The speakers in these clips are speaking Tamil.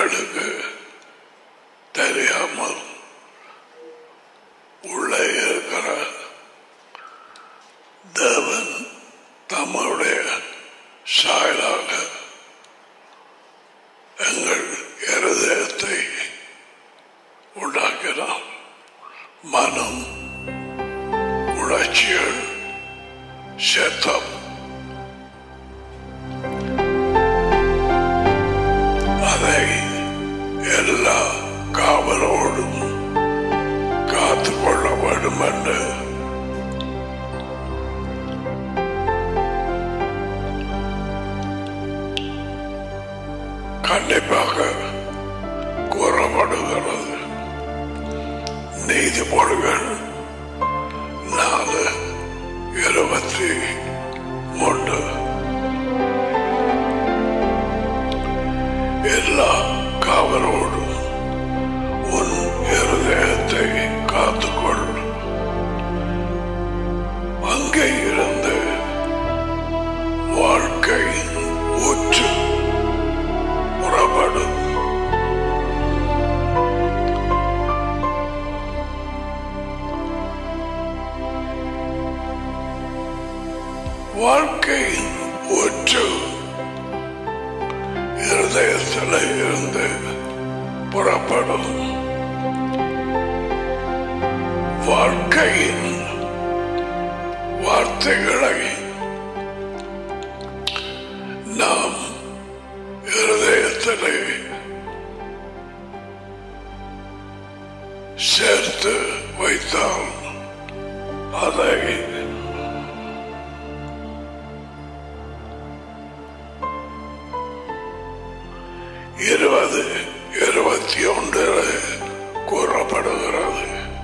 எங்களுக்கு தெரியாமல் உள்ளே இருக்கிற தேவன் தம்முடைய சாயலாக எங்கள் இருதயத்தை உண்டாக்கினார் மனம் உணர்ச்சிகள் சேத்தம் அதை எல்லா காவலோடும் காத்துக்கொள்ள வேண்டும் என்று கண்டிப்பாக கூறப்படுகிறது நீதிமொழிகள் நாலு இருபத்தி ஒன்று எல்லா காவலோடும் உன் இருதயத்தை காத்துக்கொள் அங்கே இருந்து வாழ்க்கையின் உச்சு புறப்படும் வாழ்க்கையின் ஒற்று இருதயத்தில் இருந்து புறப்படும் வாழ்க்கையின் வார்த்தைகளை நாம் இருதயத்திலே சேர்த்து வைத்தால் அதை இருபது இருபத்தி ஒன்றில் கூறப்படுகிறது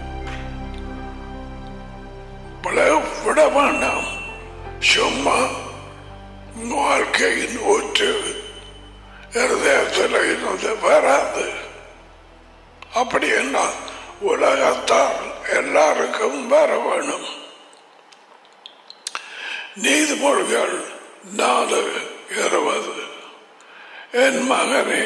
பல விட வேண்டாம் சும்மா வாழ்க்கையின் ஊற்று இருதயத்தில் இருந்து வராது அப்படி என்ன உலகத்தால் எல்லாருக்கும் வர வேணும் நீதிமொழிகள் நாலு இருபது என் மகனே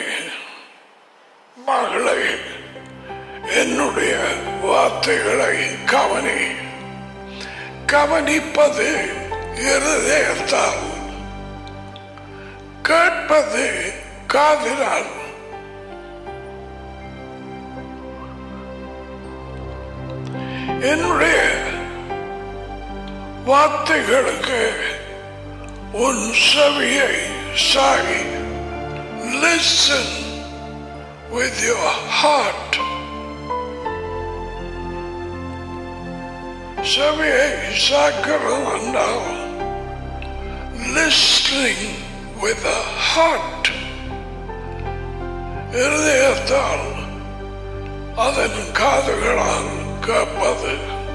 மகளே என்னுடைய வார்த்தைகளை கவனி கவனிப்பது இருதயத்தால் கேட்பது காதினால் என்னுடைய வார்த்தைகளுக்கு உன் செவியை Sai listen with your heart செவியை சாக்கிறது என்றால் listening with the heart இருதயத்தால் அதன் காதுகளால் கேட்பது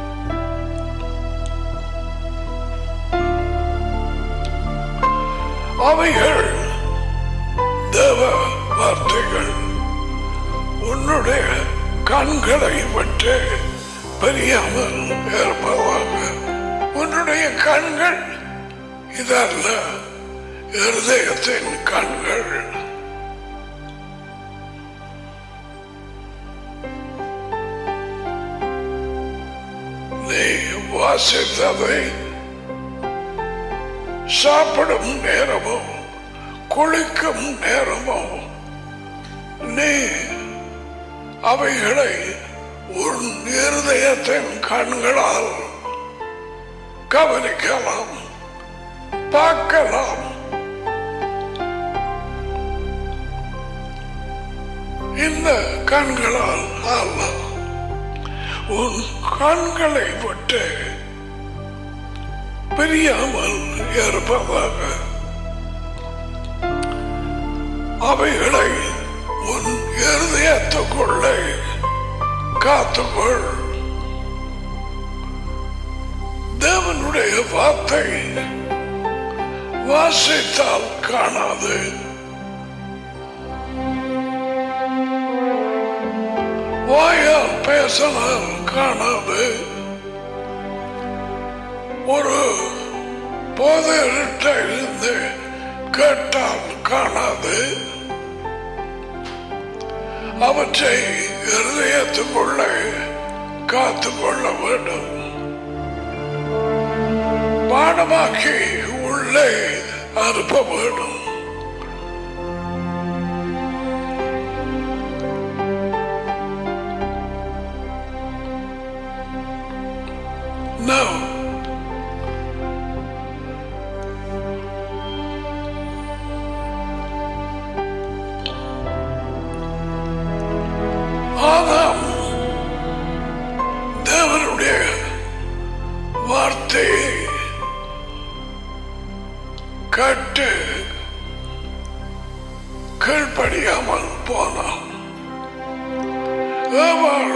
அவைகள் தேவ வார்த்தைகள் உன்னுடைய கண்களை விட்டு பெரியாமல் இருப்பதாக உன்னுடைய கண்கள் இதல்ல இருதயத்தின் கண்கள் நீ வாசித்ததை சாப்பிடும் நேரமோ குளிக்கும் நேரமோ நீ அவைகளை உன் இருதயத்தின் கண்களால் கவனிக்கலாம் பார்க்கலாம் இந்த கண்களால் அல்ல உன் கண்களை விட்டு பிரியாமல் இருப்பதாக அவைகளை உன் இருதயத்துக்குள்ளே காத்துக்கொள் தேவனுடைய வார்த்தை வாசித்தால் காணாது வாயால் பேசனால் காணாது ஒரு போதையிட்ட இருந்து கேட்டால் காணாது அவற்றை இருதயத்துக்குள்ளே காத்துக்கொள்ள வேண்டும் பாடமாக்கி உள்ளே அனுப்ப வேண்டும் No. ஆதாம் தேவனுடைய வார்த்தையை கட்டு கீழ்ப்படியாமல் போனான் அவள்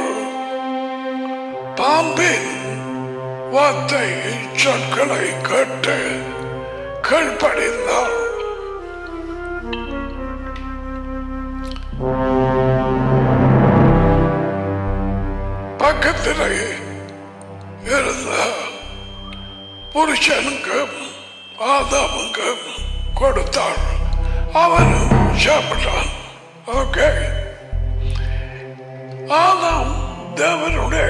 பாம்பின் வார்த்தை சொற்களை கேட்டு கீழ்ப்படிந்தாள் பக்கத்திலே இருந்த புருஷனுக்கு ஆதாமுக்கு கொடுத்தாள் அவனும் சாப்பிட்டான் ஓகே ஆதாம் தேவனுடைய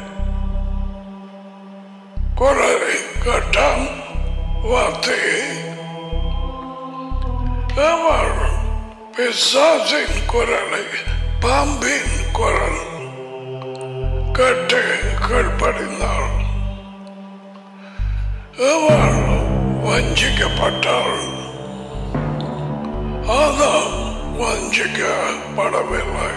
குரலை கேட்டான் வார்த்தையை அவள் பிசாசின் குரலை பாம்பின் குரல் கேட்டு கீழ்ப்படிந்தாள் அவள் வஞ்சிக்கப்பட்டாள் ஆதாம் வஞ்சிக்கப்படவில்லை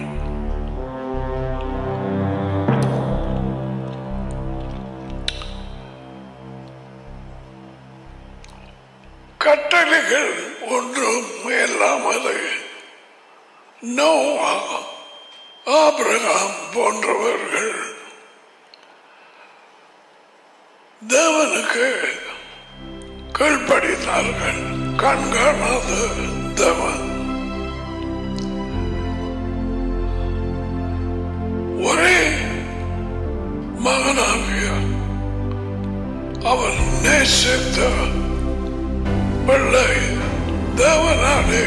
கட்டளைகள் ஒன்றும் இல்லாமலே நோவா ஆபிரகாம் போன்றவர்கள் தேவனுக்கு கீழ்ப்படித்தார்கள் கண்காணாத தேவன் ஒரே மகனாகிய அவன் நேசித்த பிள்ளை தேவனாலே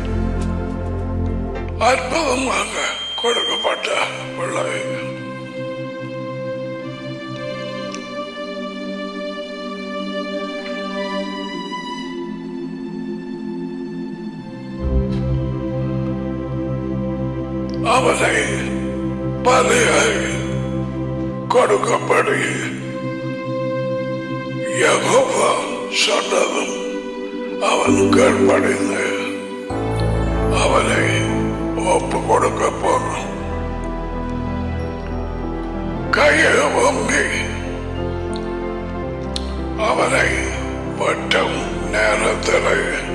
அற்புதமாக கொடுக்கப்பட்ட பிள்ளை அவனை பலியாய் கொடுக்கப்படி யகோவா சொன்னதும் அவன் கீழ்ப்படைந்து அவனை ஒப்பு கொடுக்க போனான் கையை ஓங்கி அவனை வெட்டும் நேரத்தில்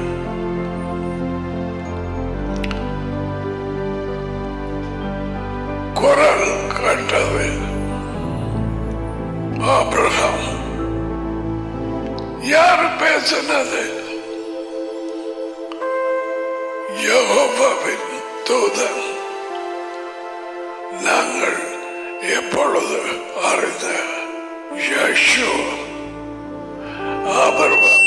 குரல் கேட்டது ஆபிரகாம் யார் பேசினது யெகோவாவின் தூதன் நாங்கள் எப்பொழுது அறிந்த யேசு ஆபிரகாமை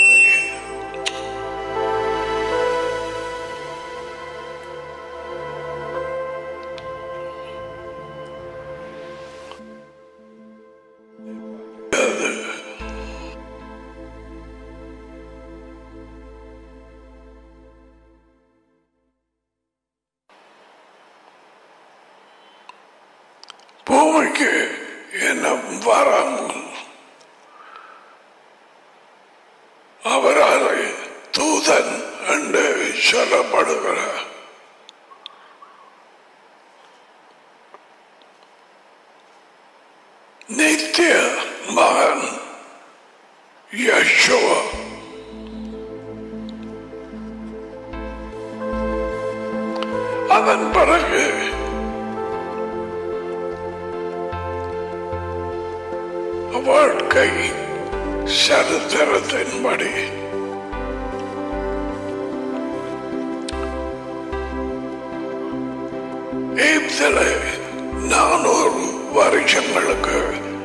பூமிக்கு என்ன வராமல் அவரால் தூதன் என்று சொல்லப்படுகிறார் நித்திய மகன் யசோவா அதன் பிறகு வாழ்க்கை சரித்திரத்தின்படி எகிப்திலே நானூறு வருஷங்களுக்கு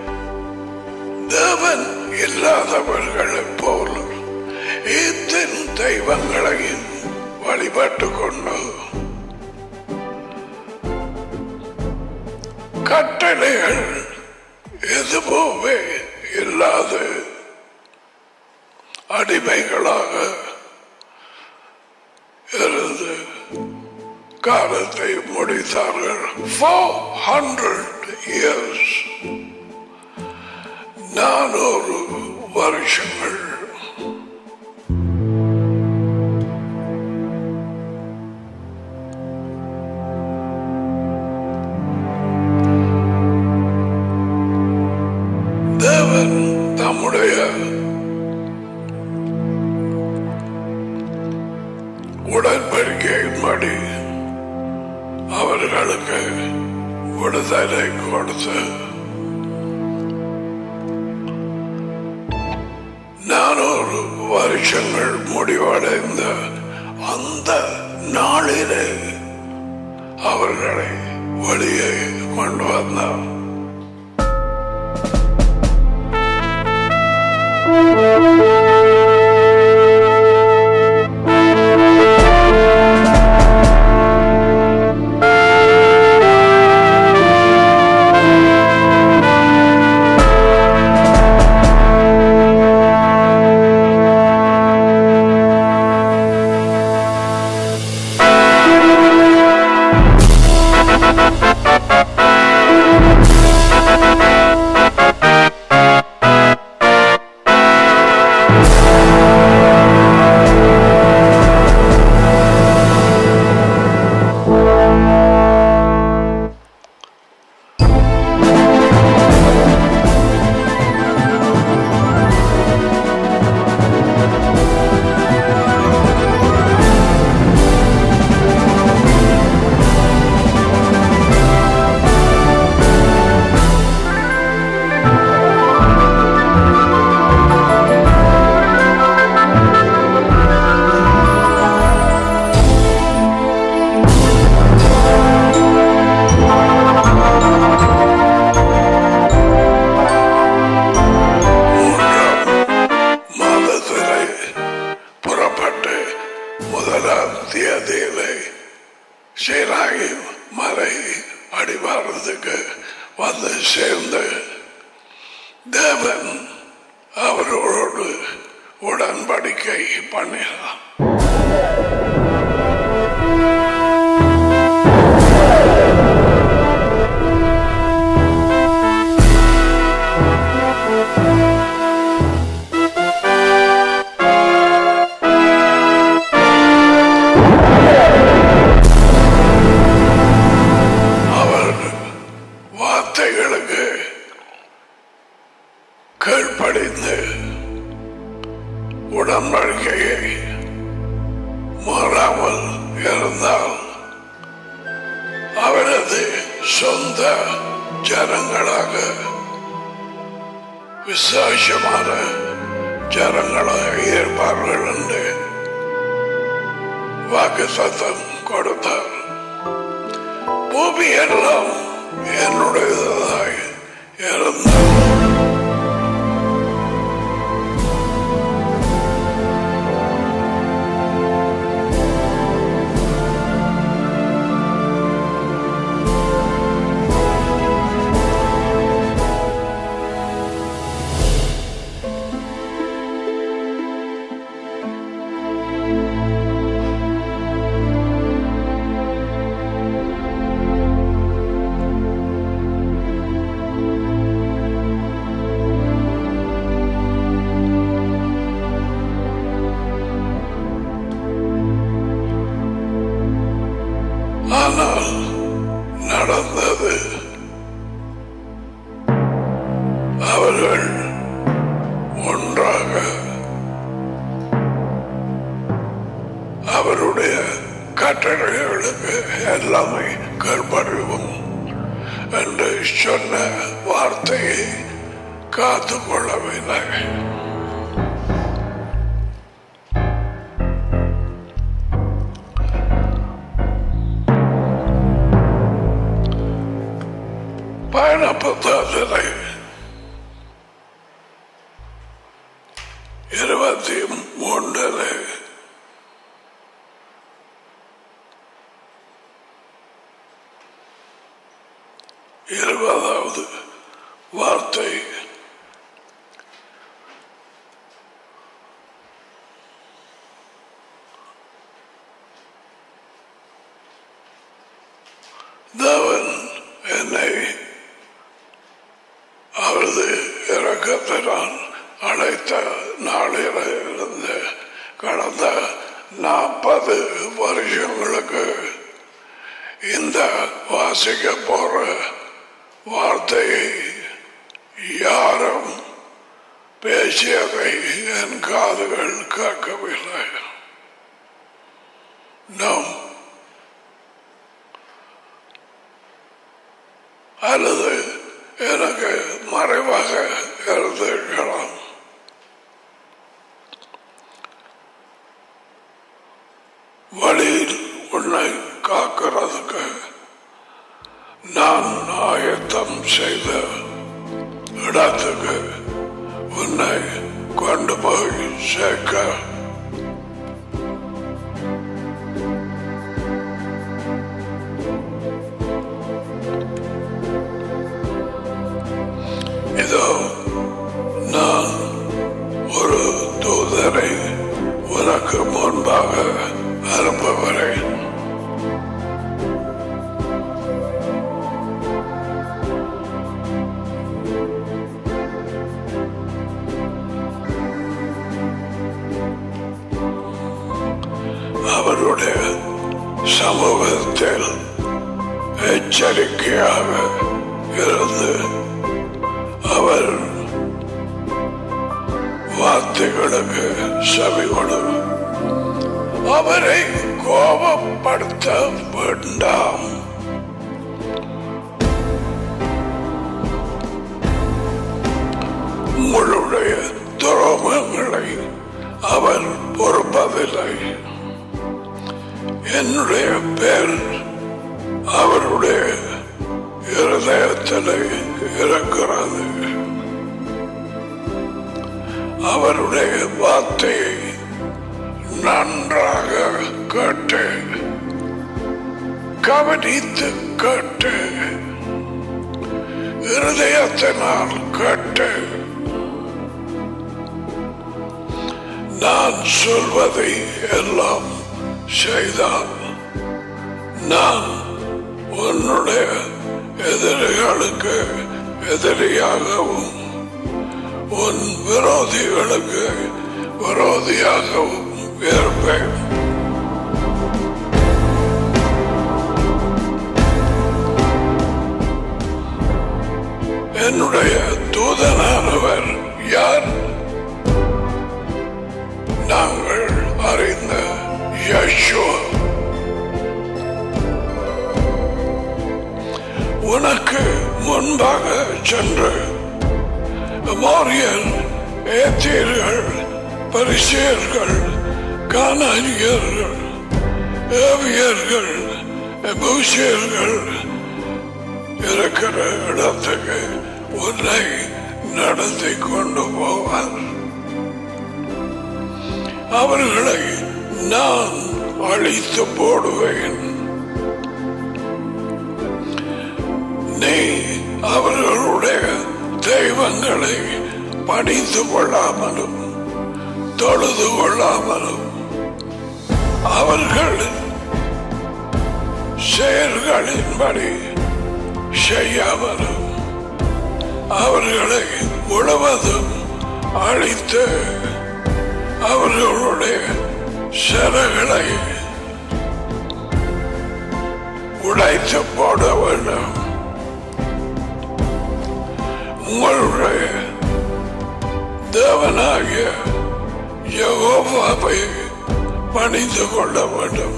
தேவன் இல்லாதவர்களைப் போல் எத்தன் தெய்வங்களையும் வழிபட்டு கொண்டு வேலைகள் எதுவுமே இல்லாத அடிமைகளாக இருந்து காலத்தை முடித்தார்கள் ஃபோர் ஹண்ட்ரட் இயர்ஸ் நானூறு வருஷங்கள் தேவன் தம்முடைய உடன்படிக்கையின்படி அவர்களுக்கு விடுதலை கொடுத்து நானூறு வருஷங்கள் முடிவடைந்த அந்த நாளிலே அவர்களை வெளியே கொண்டு வந்தார் மூன்றாம் மாதத்திலே புறப்பட்டு முதலாம் தேதியிலே சீராகி மலை அடிவாரத்துக்கு வந்து சேர்ந்து தேவன் அவர்களோடு உடன்படிக்கை பண்ணினார் அவர் வார்த்தைகளுக்கு கீழ்ப்படிந்து உடன்படிக்கையை மாறாமல் இருந்தால் அவரது சொந்த ஜனங்களாக விசேஷமான ஜனங்களாக இருப்பார்கள் என்று வாக்கு சத்தம் கொடுத்தார் பூமி எல்லாம் என்னுடையதாய் இருந்தது ஆனால் நடந்தது அவர்கள் ஒன்றாக அவருடைய கட்டளைகளுக்கு எல்லாமே கற்பறிவும் என்று சொன்ன வார்த்தையை காத்துக்கொள்ளவில்லை பயண புத்தகத்திலே இருபத்தி மூன்றில் இருபதாவது வார்த்தை தேவன் என்னை அவரது இறக்கத்தினால் அழைத்த நாளிலிருந்து கடந்த நாற்பது வருஷங்களுக்கு இந்த வாசிக்க போற வார்த்தையை யாரும் பேசியதை என் காதுகள் கேட்கவில்லை நாம் அல்லது எனக்கு மறைவாக இருந்திருக்கலாம் வழியில் உன்னை காக்கிறதுக்கு நான் ஆயத்தம் செய்த இடத்துக்கு உன்னை கொண்டு போய் சேர்க்க இதோ நான் ஒரு தூதரை உனக்கு முன்பாக அனுப்புகிறேன் அவருடைய சமூகத்தில் எச்சரிக்கையாக இருந்து அவர் வார்த்தைகளுக்கு செவி கொடு அவரை கோபப்படுத்த வேண்டாம் உங்களுடைய துரோகங்களை அவர் பொறுப்பதில்லை என்னுடைய பேர் அவருடைய இருதயத்தில் இருக்கிறது அவருடைய வார்த்தையை நன்றாக கேட்டு கவனித்து கேட்டு இருதயத்தினால் கேட்டு நான் சொல்வதை எல்லாம் செய்தால் நான் உன்னுடைய எதிரிகளுக்கு எதிரியாகவும் உன் விரோதிகளுக்கு விரோதியாகவும் இருப்பேன் என்னுடைய தூதனானவர் யார் நாங்கள் அறிந்த யஷுவா உனக்கு முன்பாக சென்று மோரியர் ஏத்தியர்கள் பரிசேயர்கள் கானானியர்கள் ஏவியர்கள் எபூசியர்கள் இருக்கிற இடத்துக்கு உன்னை நடத்தி கொண்டு போவார் அவர்களை நான் அழித்து போடுவேன் நீ அவர்களுடைய தெய்வங்களை பணிந்து கொள்ளாமலும் தொழுது கொள்ளாமலும் அவர்கள் செயல்களின்படி செய்யாமலும் அவர்களை முழுவதும் அழித்து அவர்களுடைய சிறகளை உடைத்து போட வேண்டும் உங்களுடைய தேவனாகிய யகோவாவை பணிந்து கொள்ள வேண்டும்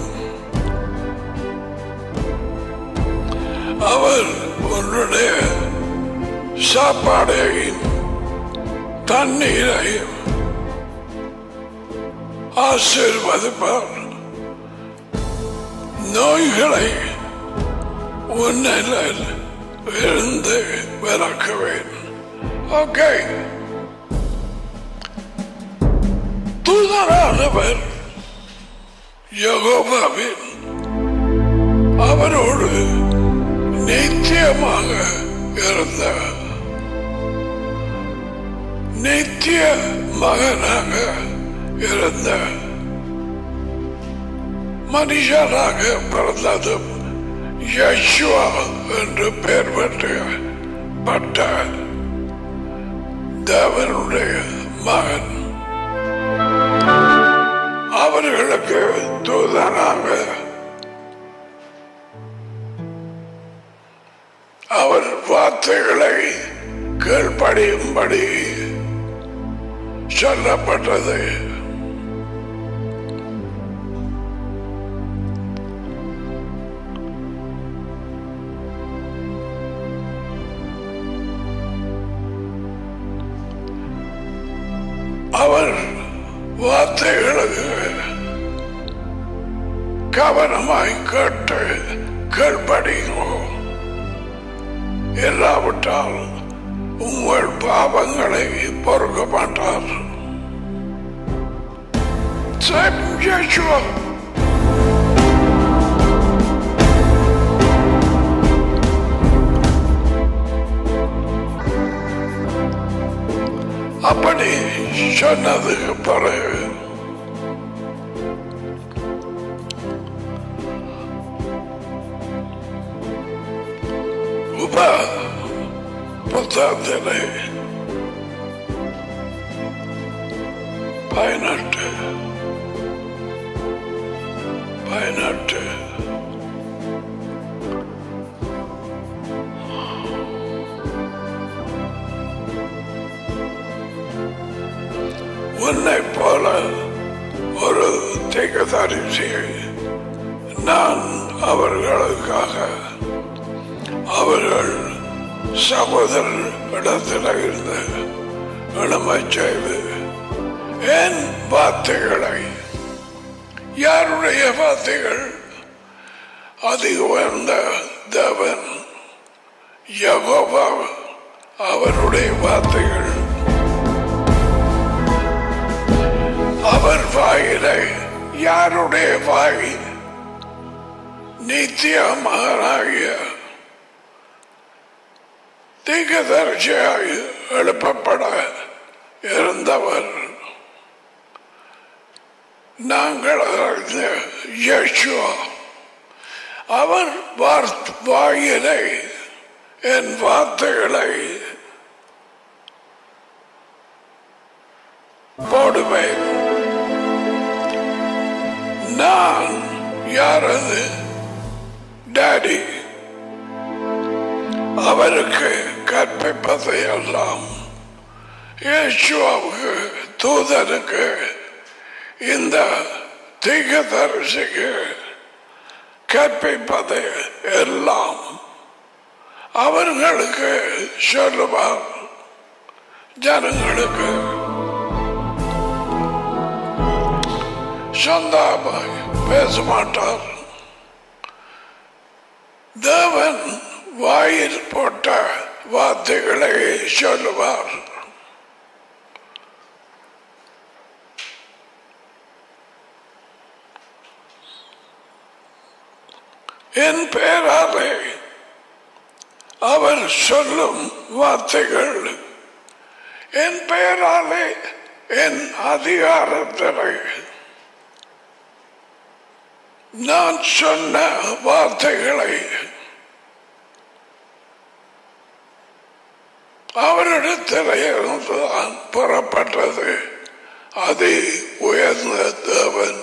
அவர் உன்னுடைய சாப்பாடையும் தண்ணீரையும் ஆசீர்வதிப்பார் நோய்களை உன்னில் இருந்து விளக்குவேன் ஓகே தூதரானவர் யகோபாவின் அவரோடு நிச்சயமாக இருந்த நித்திய மகனாக இருந்த மனுஷனாக பிறந்ததும் யசுவா என்று பெயர் பெற்ற பட்ட தேவனுடைய மகன் அவர்களுக்கு தூதனாக அவர் வார்த்தைகளை கீழ்ப்படியும்படி சொல்லப்பட்டது அவர் வார்த்தைகளுக்கு கவனமாய் கேட்டு கீழ்ப்படிங்கோ இல்லாவிட்டால் உங்கள் பாவங்களை பொறுக்க மாட்டார் Same Yeshua. அப்படி சொன்னதுக்கு பிறகு உப புத்தகத்திலே பதினெட்டு பதினெட்டு உன்னை போல ஒரு திகதரிசியை நான் அவர்களுக்காக அவர்கள் சகோதர இடத்தில் இருந்து இளமை செய்து என் வார்த்தைகளை யாருடைய வார்த்தைகள் அதி உயர்ந்த தேவன் யகோவா அவருடைய வார்த்தைகள் அவர் வாயிலை யாருடைய வாய் நித்திய மகனாகிய தீகதரிசியாய் எழுப்பப்பட இருந்தவர் நாங்கள் அறிந்த யேசுவா அவர் வார்த் வாயிலை என் வார்த்தைகளை போடுவேன் நான் யாரது டாடி அவருக்கு கற்பிப்பதை எல்லாம் இயேசுவாவுக்கு தூதனுக்கு இந்த தீகதரிசிக்கு கற்பிப்பதை எல்லாம் அவர்களுக்கு சொல்லுவார் ஜனங்களுக்கு சொந்தமாய் பேச மாட்டார் தேவன் வாயில் போட்ட வார்த்தைகளை சொல்லுவார் என் பெயராலே அவர் சொல்லும் வார்த்தைகள் என் பெயராலே என் அதிகாரத்திலே நான் சொன்ன வார்த்தைகளை அவரிடத்திலே இருந்துதான் புறப்பட்டது அது உயர்ந்த தேவன்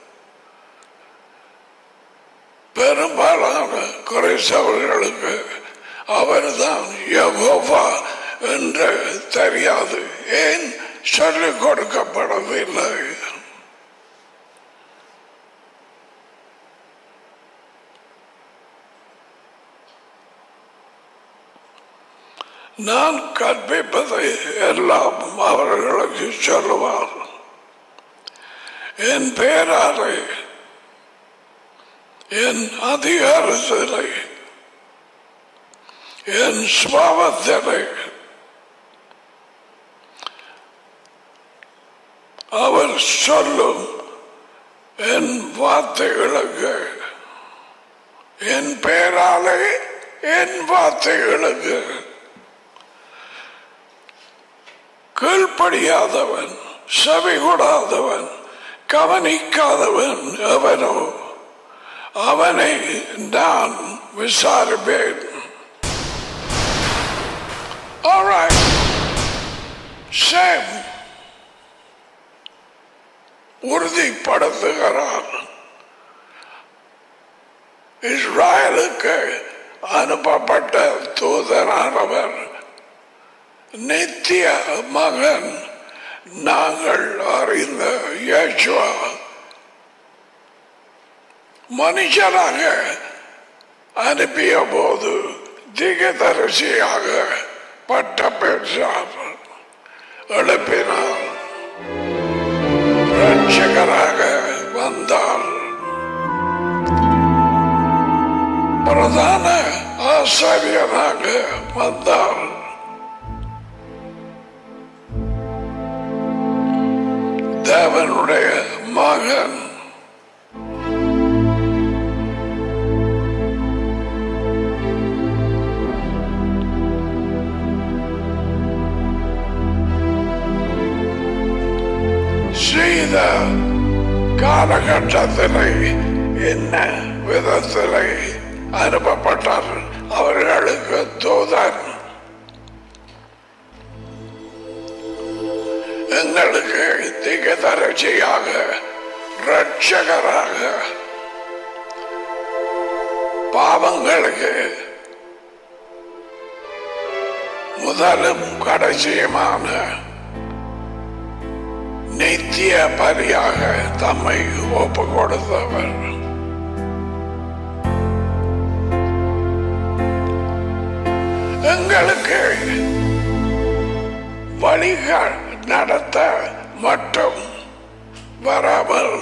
பெரும்பாலான குறைசவர்களுக்கு அவர்தான் யகோவா என்று தெரியாது ஏன் சொல்லிக் கொடுக்கப்படவில்லை நான் கற்பிப்பதை எல்லாம் அவர்களுக்கு சொல்லுவார் என் பெயராலே என் அதிகாரத்திலே என் சுவாபத்திலே அவர் சொல்லும் என் வார்த்தைகளுக்கு என் பெயராலே என் வார்த்தைகளுக்கு கீழ்ப்படியாதவன் செவி கொடாதவன் கவனிக்காதவன் எவனோ அவனை நான் விசாரிப்பேன் Alright. Sam உறுதிப்படுத்துகிறார் இஸ்ராயலுக்கு அனுப்பப்பட்ட தூதரானவர் நித்திய மகன் நாங்கள் அறிந்த யேசுவா மனுஷனாக அனுப்பிய போது திகதரிசியாக பட்ட பெற்றார் எழுப்பினார் ரட்சகராக வந்தார் பிரதான ஆசாரியராக வந்தார் தேவனுடைய மகன் செய்த காலகட்டத்திலே என்ன விதத்திலே அனுப்பப்பட்டார் அவர்களுக்கு தூதன் எங்களுக்கு திகதரட்சியாக ரட்சகராக பாவங்களுக்கு முதலும் கடைசியுமான நித்திய பலியாக தம்மை ஒப்பு கொடுத்தவர் எங்களுக்கு வழிகள் நடத்த மட்டும் வராமல்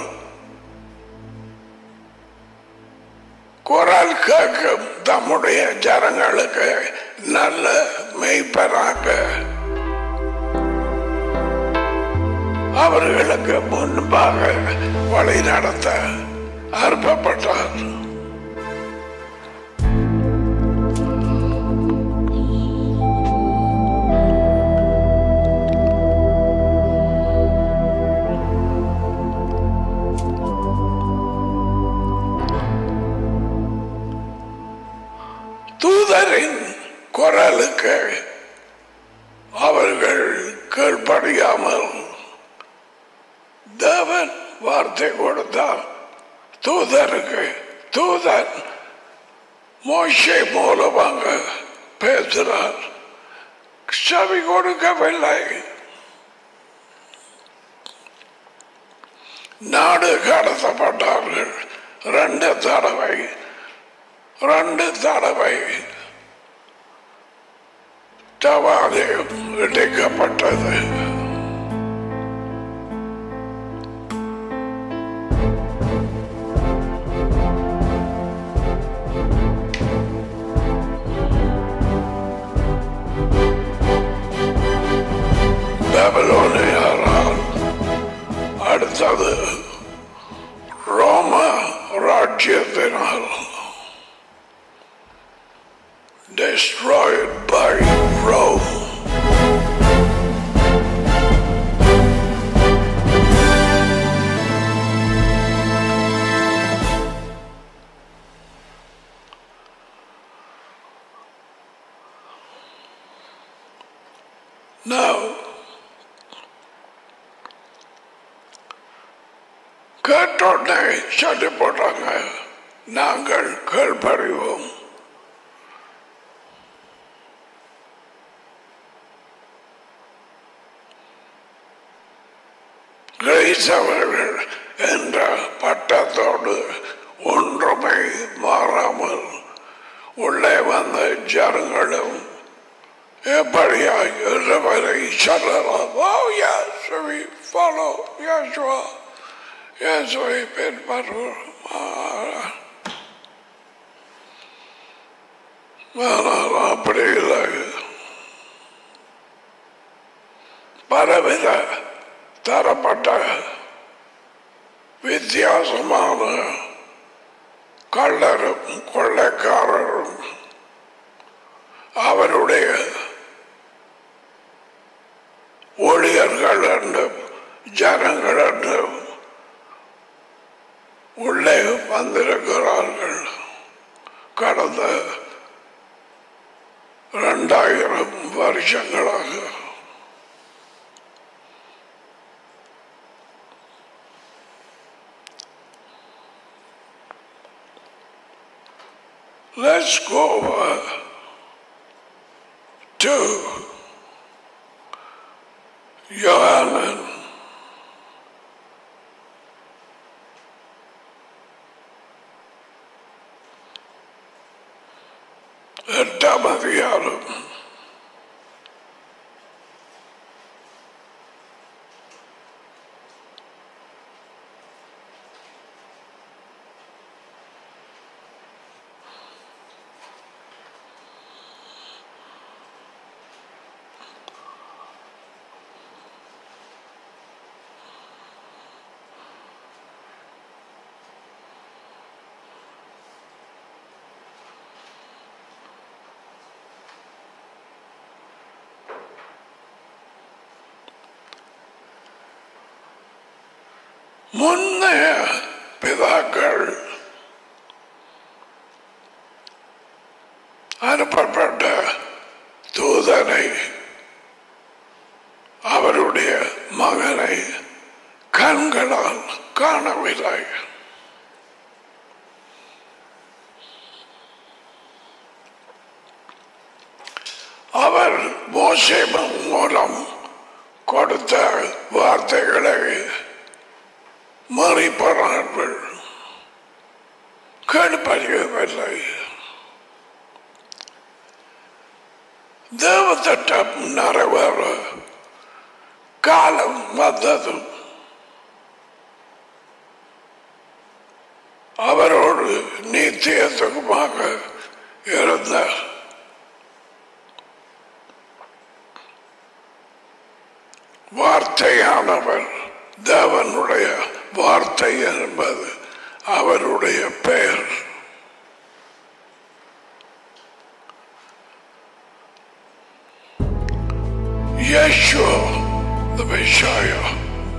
குரல் கேட்கும் தம்முடைய ஜனங்களுக்கு நல்ல மெய்ப்பராக அவர்களுக்கு முன்பாக வழி நடத்த அனுப்பப்பட்டார் தூதரின் குரலுக்கு அவர்கள் கீழ்ப்படியாமல் தேவன் வார்த்தை கொடுத்தார் தூதருக்கு தூதன் மோசை மூலமாக பேசுகிறார் செவி கொடுக்கவில்லை நாடு கடத்தப்பட்டார்கள் ரெண்டு தடவை ரெண்டு தடவை தவாலயம் இடிக்கப்பட்டது பாபிலோனியரால் அடுத்தது ரோம ராஜ்யத்தினால் destroyed by Rome. Now, கேட்டோடனே சொல்லி போட்டாங்க நாங்கள் கேள்பறிவோம் கிரைஸ்தவர்கள் என்ற பட்டத்தோடு ஒன்றுமை மாறாமல் உள்ளே வந்த ஜனங்களும் எப்படியாய் இறைவரை சொல்லலாம் Oh yes, we follow Yeshua. இயேசுவை பின்பற்றுவோம் ஆனால் அப்படி இல்லை பலவித தரப்பட்ட வித்தியாசமான கள்ளரும் கொள்ளைக்காரரும் அவருடைய கடந்த இரண்டாயிரம் வருஷங்களாக Let's go uh, to Johanan. எட்டாம் அதிகாரம் முன்னைய பிதாக்கள் அனுப்பப்பட்ட தூதனை அவருடைய மகனை கண்களால் காணவில்லை அவர் மோசேமம் மூலம் கொடுத்த வார்த்தைகளை மறைப்பறார்கள் கடுப்பறியவில்லை தேவத்திட்டம் நிறைவேற காலம் வந்தது அவரோடு நித்தியத்துக்குமாக இருந்த வார்த்தையானவர் தேவனுடைய வார்த்தை என்பது அவருடைய பெயர் Yeshua, the Messiah.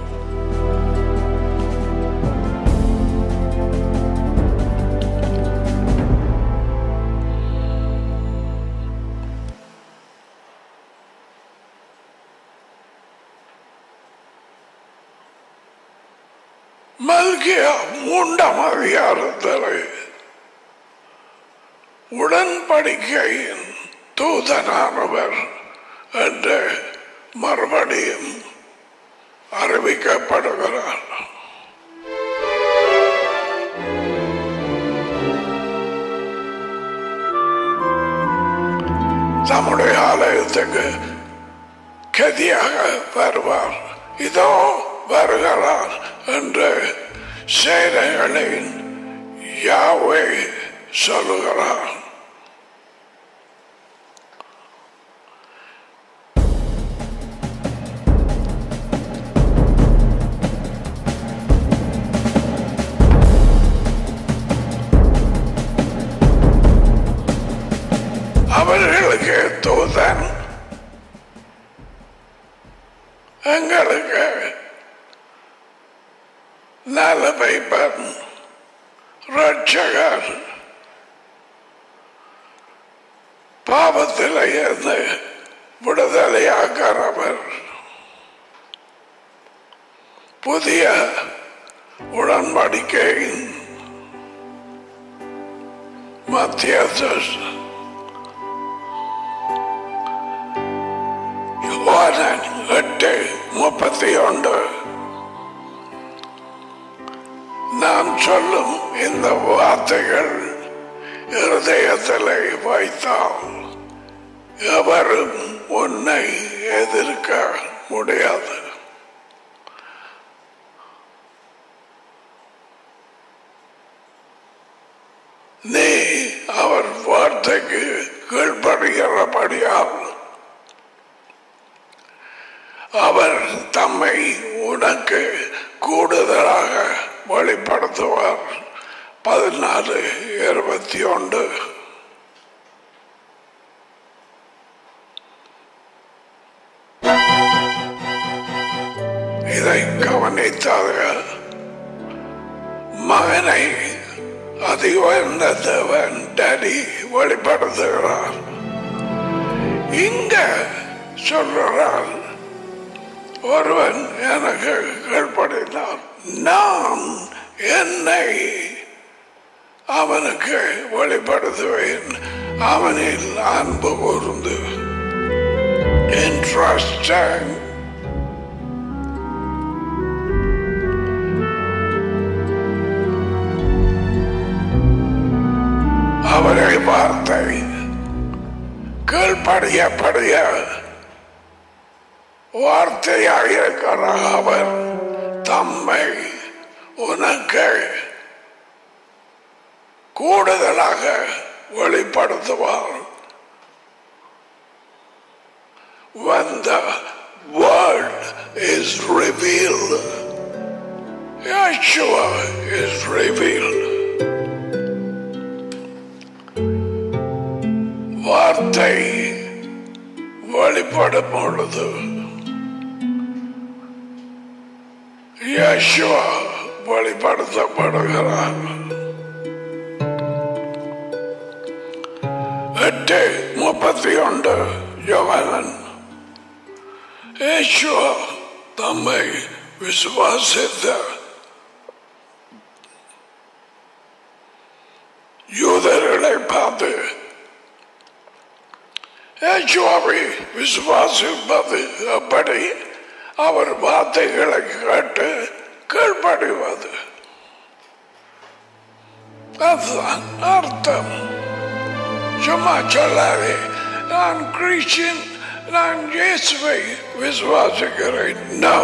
மல்கியா மூன்றாம் அதிகாரத்தில் உடன்படிக்கையின் தூதனானவர் என்று மறுபடியும் அறிவிக்கப்படுகிறார் நம்முடைய ஆலயத்துக்கு கதியாக வருவார் இதோ வருகிறார் என்று சேனைகளின் யாவை சொல்லுகிறார் அவர்களுக்கு தூதன் எங்களுக்கு நலமைப்பன் ரட்சகர் பாவத்தில் இருந்து விடுதலையாக்கிறவர் புதிய உடன்படிக்கையின் மத்தியஸ்தர் யோவான் எட்டு முப்பத்தி ஒன்று நான் சொல்லும் இந்த வார்த்தைகள் இருதயத்தில் வைத்தால் எவரும் உன்னை எதிர்க்க முடியாது நீ அவர் வார்த்தைக்கு கீழ்ப்படுகிறபடியால் அவர் தம்மை உனக்கு கூடுதலாக வெளிப்படுத்துவார் பதினாலு இருபத்தி ஒன்று இதை கவனித்தாக மகனை அதிக தேவன் டேடி வெளிப்படுத்துகிறார் இங்க சொல்றார் ஒருவன் எனக்கு கீழ்ப்படினான் நான் என்னை அவனுக்கு வெளிப்படுத்துவேன் அவனில் அன்பு கூர்ந்து இன்ட்ரஸ்டிங் அவரை வார்த்தை கீழ்ப்படிய படிய வார்த்தையாக இருக்கிற அவர் தம்மை உனக்கு கூடுதலாக வெளிப்படுத்துவார் when the word is revealed Yeshua is revealed வார்த்தை வெளிப்படும் பொழுது யேசுவா வெளிப்படுத்தப்படுகிறார் எட்டு முப்பத்தி ஒன்று யோகனன் யேசுவா தம்மை விசுவாசித்த யூதர்களை பார்த்து யேசுவாவை விசுவாசிப்பது எப்படி அவர் வார்த்தைகளை கேட்டு கீழ்ப்படிவது அதுதான் அர்த்தம் சும்மா சொல்லாதே நான் கிறிஸ்டியன் நான் இயேசுவை விசுவாசிக்கிறேன் நோ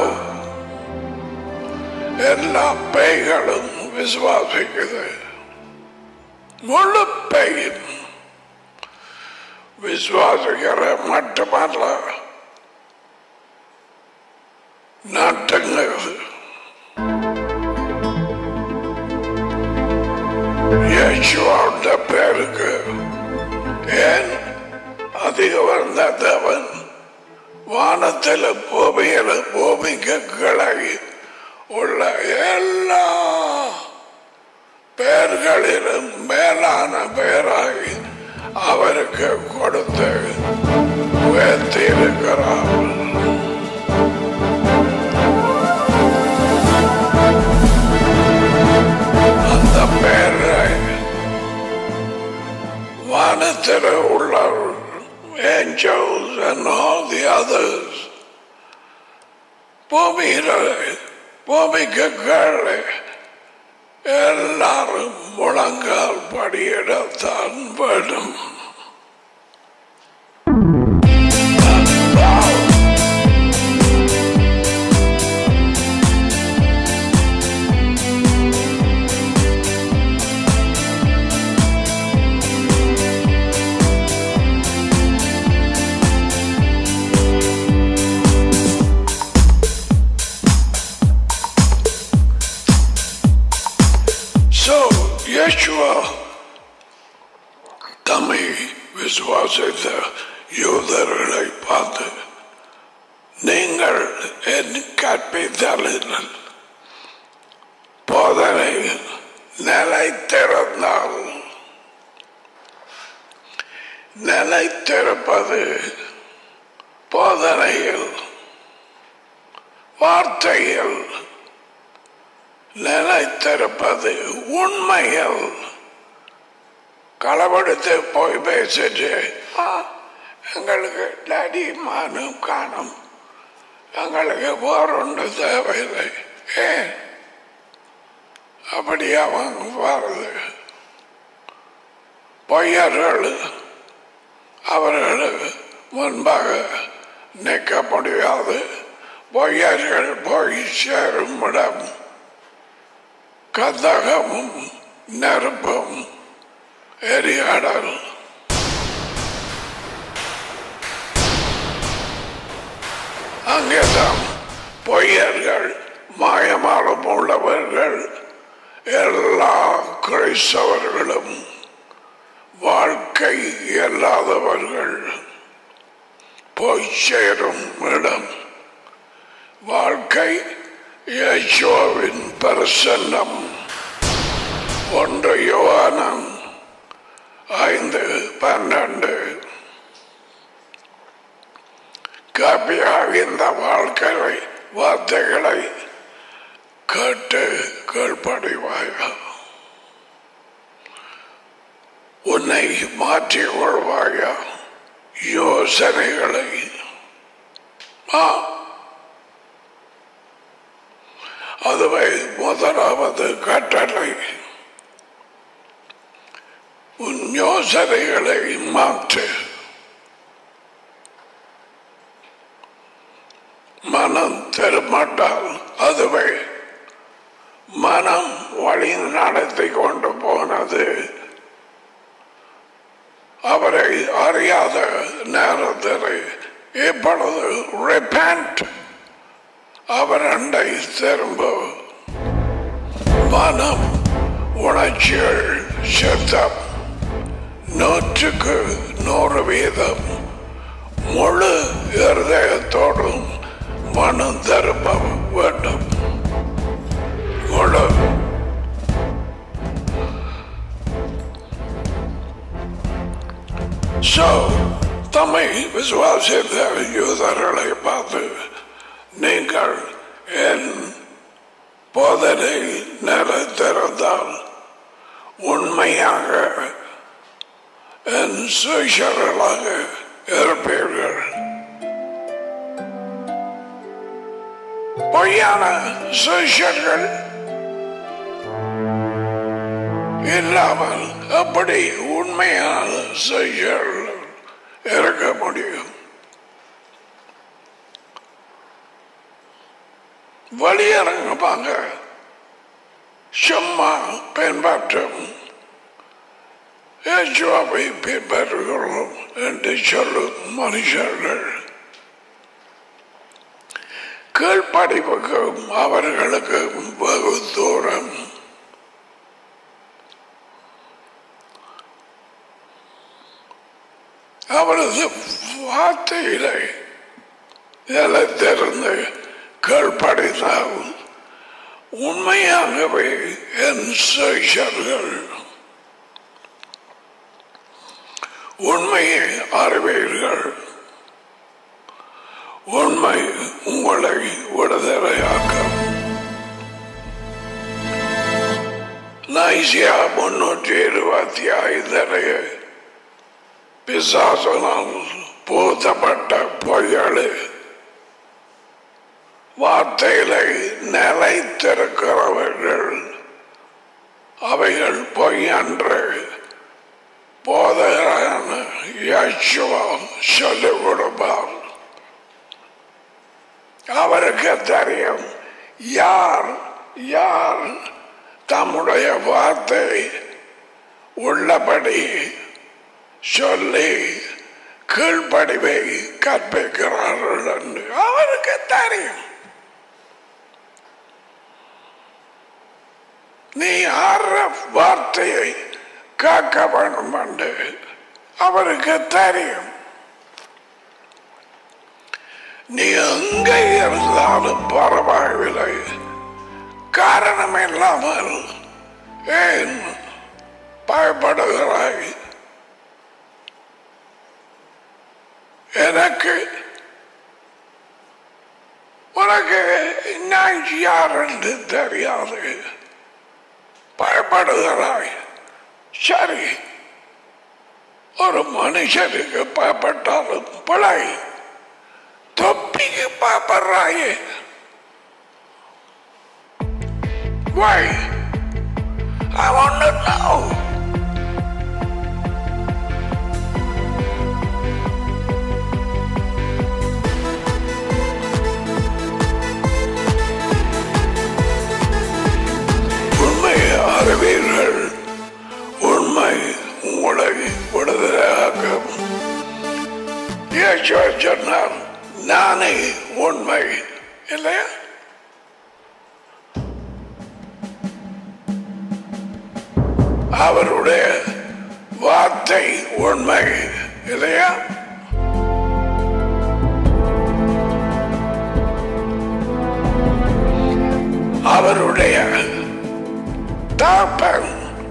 எல்லா பேய்களும் விசுவாசிக்குது முழு பேயும் விசுவாசிக்கிற மட்டுமல்ல நாட்டங்கள் யேசுவோட பேருக்கு ஏன் அதிக வந்த தேவன் வானத்தில் பூமியில பூமிக்கு கிளகி உள்ள எல்லா பெயர்களிலும் மேலான பெயராகி அவருக்கு கொடுத்து உயர்த்தி இருக்கிறார் அந்த பெயரை வானத்தில் உள்ள angels and all the others பூமியில பூமிக்கு கீழே எல்லாரும் முழங்கால் படியிடத்தான் வேண்டும் So, Yeshua தம்மை விசுவாசித்த யூதர்களை பார்த்து நீங்கள் என் கற்பித்தலில் போதனை நிலைத்திருந்தால் நிலைத்திருப்பது போதனையில் வார்த்தையில் நிலைத்திருப்பது உண்மையில் களவெடுத்து போய் பேசிட்டு "ஆ, எங்களுக்கு டடி மானும் காணும் எங்களுக்கு போறொன்று தேவையில்லை ஏன் அப்படி அவங்க வருது பொய்யர்கள் அவர்கள் முன்பாக நிற்க முடியாது பொய்யர்கள் போய் சேரும் இடம் கந்தகமும் நெருப்பும் எரியாடல் அங்கேதான் பொய்யர்கள் மாயமாலம் உள்ளவர்கள் எல்லா கிறிஸ்தவர்களும் வாழ்க்கை இல்லாதவர்கள் போய் சேரும் இடம் வாழ்க்கை யேசுவின் பிரசன்னம் ஒன்று யோவானம் ஐந்து பன்னெண்டு காப்பியாக இந்த வாழ்க்கை வார்த்தைகளை கேட்டு கீழ்ப்படிவாயா உன்னை மாற்றிக் கொள்வாயா யோசனைகளை ஆ அதுவே முதலாவது கட்டளை உன் யோசனைகளை மாற்று மனம் திரும்பட்டால் அதுவே மனம் வழி நடத்தி கொண்டு போனது அவரை அறியாத நேரத்தில் இப்பொழுது repent அவர் அண்டை திரும்ப மனம் உணர்ச்சிகள் சத்தம் நூற்றுக்கு நூறு வீதம் முழு இருதயத்தோடும் மனம் திரும்ப வேண்டும் முழு So, தம்மை விசுவாசித்த யூதர்களை பார்த்து நீங்கள் என் போதனை நிலைத்திருந்தால் உண்மையாக என் சுயர்களாக இருப்பீர்கள் பொய்யான சுயர்கள் இல்லாமல் அப்படி உண்மையான சுயர்கள் இருக்க முடியும் வெளியிறங்குவாங்க சும்மா பின்பற்றும் இயேசுவை பின்பற்றுகிறோம் என்று சொல்லும் மனுஷர்கள் கீழ்ப்படிவுக்கும் அவர்களுக்கு வெகு தூரம் அவரது வார்த்தையிலே நிலைத்திருந்து கீழ்ப்படித்தால் உண்மையாகவே என் சேஷர்கள் உண்மையை அறிவீர்கள் உண்மை உங்களை விடுதலையாக்கும் நைசியா முன்னூற்றி இருபத்தி ஐந்தரைய பிசாசனால் பூத்தப்பட்ட பொய்களே வார்த்தையிலே நிலைத்திருக்கிறவர்கள் அவைகள் பொய் அன்று போதகரான யசுவா சொல்லிக் கொடுப்பார் அவருக்கு தெரியும் யார் யார் தம்முடைய வார்த்தை உள்ளபடி சொல்லி கீழ்ப்படிவை கற்பிக்கிறார்கள் என்று அவருக்கு தெரியும் நீ ஆற வார்த்தையை காக்க வேண்டும் என்று அவருக்கு தெரியும் நீ எங்கே இருந்தாலும் பரவாயில்லை காரணம் இல்லாமல் ஏன் பயப்படுகிறாய் எனக்கு உனக்கு நான் யார் என்று தெரியாது பயப்படுகிறாய் சரி ஒரு மனுஷனுக்கு பயப்பட்டாலும் பிழை தொப்பிக்கு பயப்படுறாயே Why? I want to know. உண்மை அறிவீர்கள் உண்மை உங்களை விடுதலையாக்கும் இயேசு சொன்னார் நானே உண்மை இல்லையா அவருடைய வார்த்தை உண்மை இல்லையா அவருடைய தாப்பன்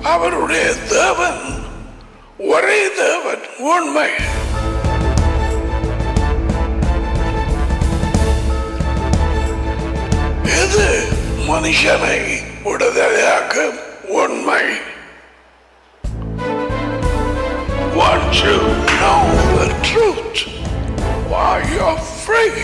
அவருடைய தேவன் ஒரே தேவன் உண்மை இது மனுஷனை விடுதலையாக்கும் உண்மை Once you know the truth, why you're free.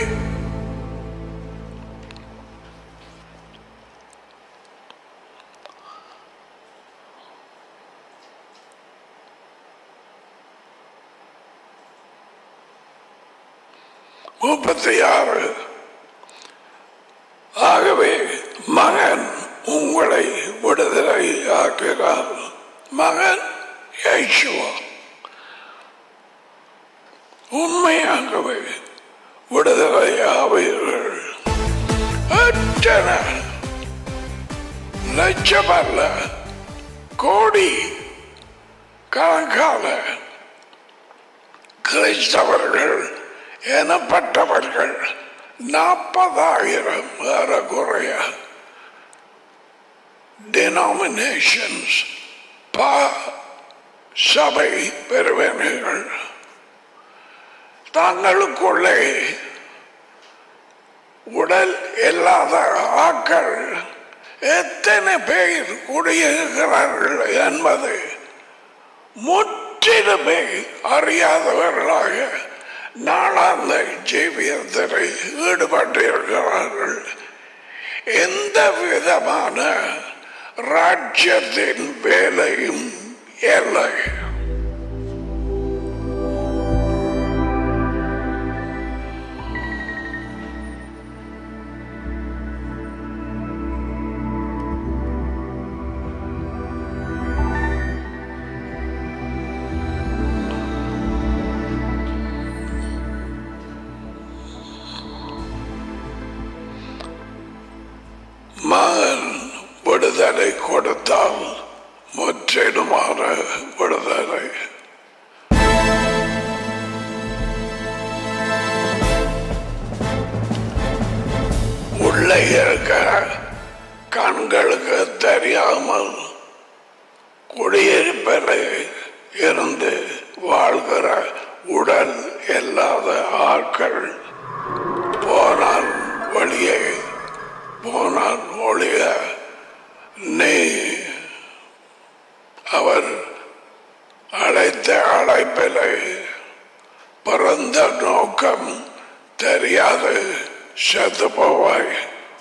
முப்பத்தி ஆறு ஆகவே மகன் உங்களை விடுதலை ஆக்கிறார் மகன் யேசுவா உண்மையாகவே விடுதலை ஆவீர்கள் அத்தனை லட்சமல்ல கோடி கணக்கான கிறிஸ்தவர்கள் எனப்பட்டவர்கள் நாற்பதாயிரம் ஏறக்குறைய டினாமினேஷன்ஸ் பா சபை பெறுவீர்கள் தங்களுக்குள்ளே உடல் இல்லாத ஆக்கள் எத்தனை பேர் குடியிருக்கிறார்கள் என்பது முற்றிலுமே அறியாதவர்களாக நாளாந்த ஜீவியத்தில் ஈடுபட்டிருக்கிறார்கள் எந்த விதமான ராஜ்யத்தின் வேலையும் இல்லை மகன் விடுதலை கொடுத்தால் முற்றிலுமான விடுதலை உள்ளே இருக்க கண்களுக்கு தெரியாமல் குடியிருப்பில் இருந்து வாழ்கிற உடல் இல்லாத ஆட்கள் போனால் வழியே போனால் ஒழிய நீ அவர் அழைத்த அழைப்பிலை பிறந்த நோக்கம் தெரியாது செத்து போவாய்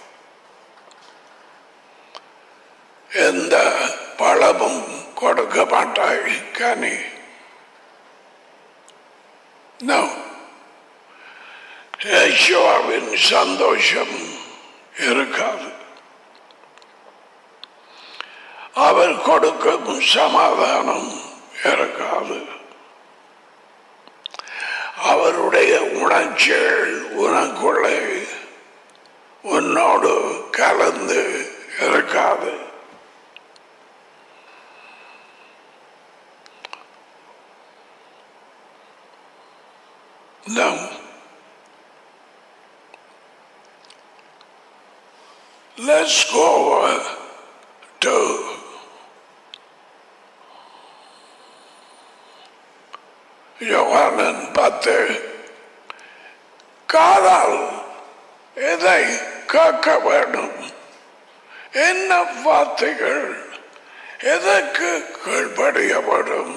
எந்த பழமும் கொடுக்க மாட்டாய் கனி No. யேசுவாவின் சந்தோஷம் இருக்காது அவர் கொடுக்கும் சமாதானம் இருக்காது அவருடைய உணர்ச்சிகள் உனக்குள்ளே உன்னோடு கலந்து இருக்காது No. Let's go uh, to யோகானன் பத்து காதால் எதை கேட்க வேண்டும் என்ன வார்த்தைகள் எதற்கு கீழ்ப்படியப்படும்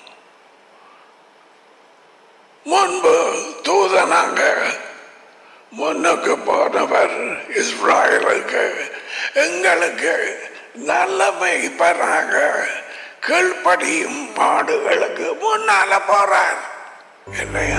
முன்பு தூதனாங்க முன்னுக்கு போனவர் இஸ்ராயலுக்கு எங்களுக்கு நல்ல மெய்ப்பனாக கீழ்ப்படியும் மாடுகளுக்கு முன்னால போறார் இல்லையா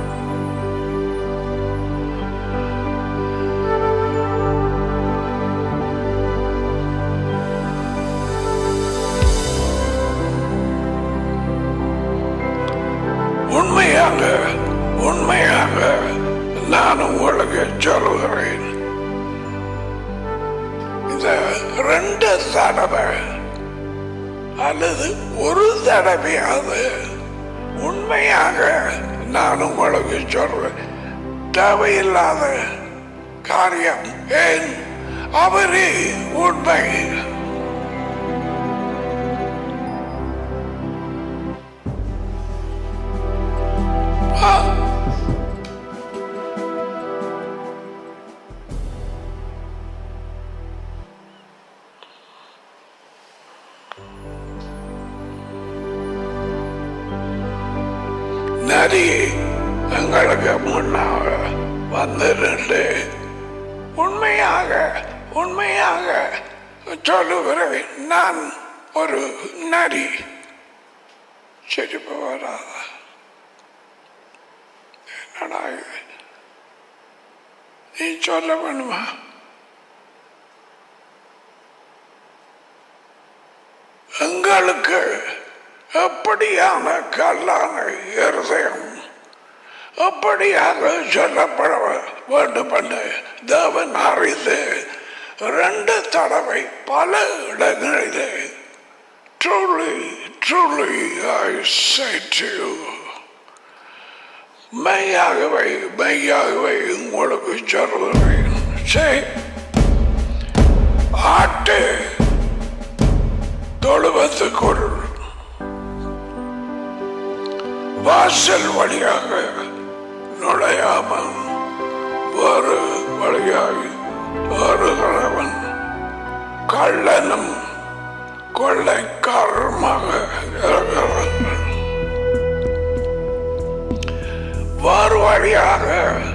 உண்மையாக உண்மையாக நான் உங்களுக்கு சொல்கிறேன் இந்த ரெண்டு தடவை அல்லது ஒரு தடவையாவது உண்மையாக நான் உங்களுக்கு சொல்றேன் தேவையில்லாத காரியம் ஏன் அவரே உண்மை நரி எங்களுக்கு முன்னாக வந்து நின்று உண்மையாக உண்மையாக சொல்லுகிறேன் நான் ஒரு நரி சிரிப்பு வராத என்னடா இது நீ சொல்ல வேணுமா எங்களுக்கு எப்படியான கல்லான இருதயம் அப்படியாக சொல்லப்பட வேண்டும் என்று தேவன் அறிந்து ரெண்டு தடவை பல இடங்களிலே truly truly I say to you மெய்யாகவே மெய்யாகவே உங்களுக்கு சொல்லுகிறேன் சரி ஆட்டு தொழுவத்துக்குள் வாசல் வழியாக நுழையாமல் வேறு வழியாக வருகிறவன் கள்ளனும் கொள்ளைக்காரமாக இருக்கிறான் வேறு வழியாக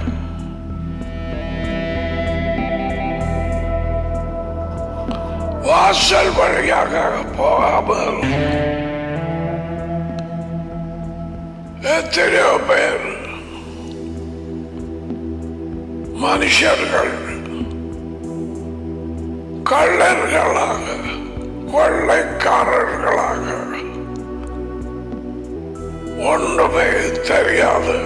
வாசல் வழியாக போகாமல் எத்தனையோ பேர் மனுஷர்கள் கள்ளர்களாக கொள்ளைக்காரர்களாக ஒன்றுமே தெரியாது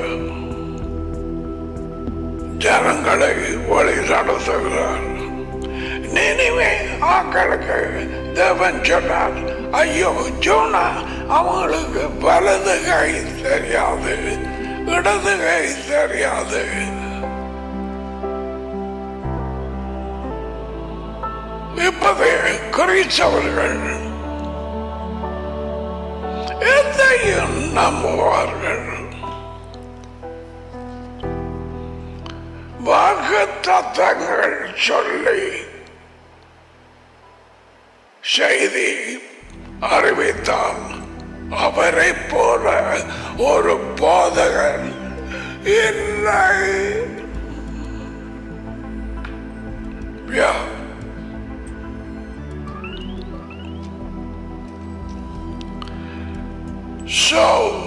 ஜனங்களை வழி நடத்துகிறார் நினைவே ஆக்களுக்கு தேவன் சொன்னார் ஐயோ ஜோனா அவங்களுக்கு வலது கை தெரியாது இடது கை தெரியாது இப்பவே கிறிஸ்தவர்கள் எதையும் நம்புவார்கள் வாக்கு தத்தங்கள் சொல்லி செய்தி அறிவித்தால் அவரை போல ஒரு போதகன் இல்லை Yeah. So,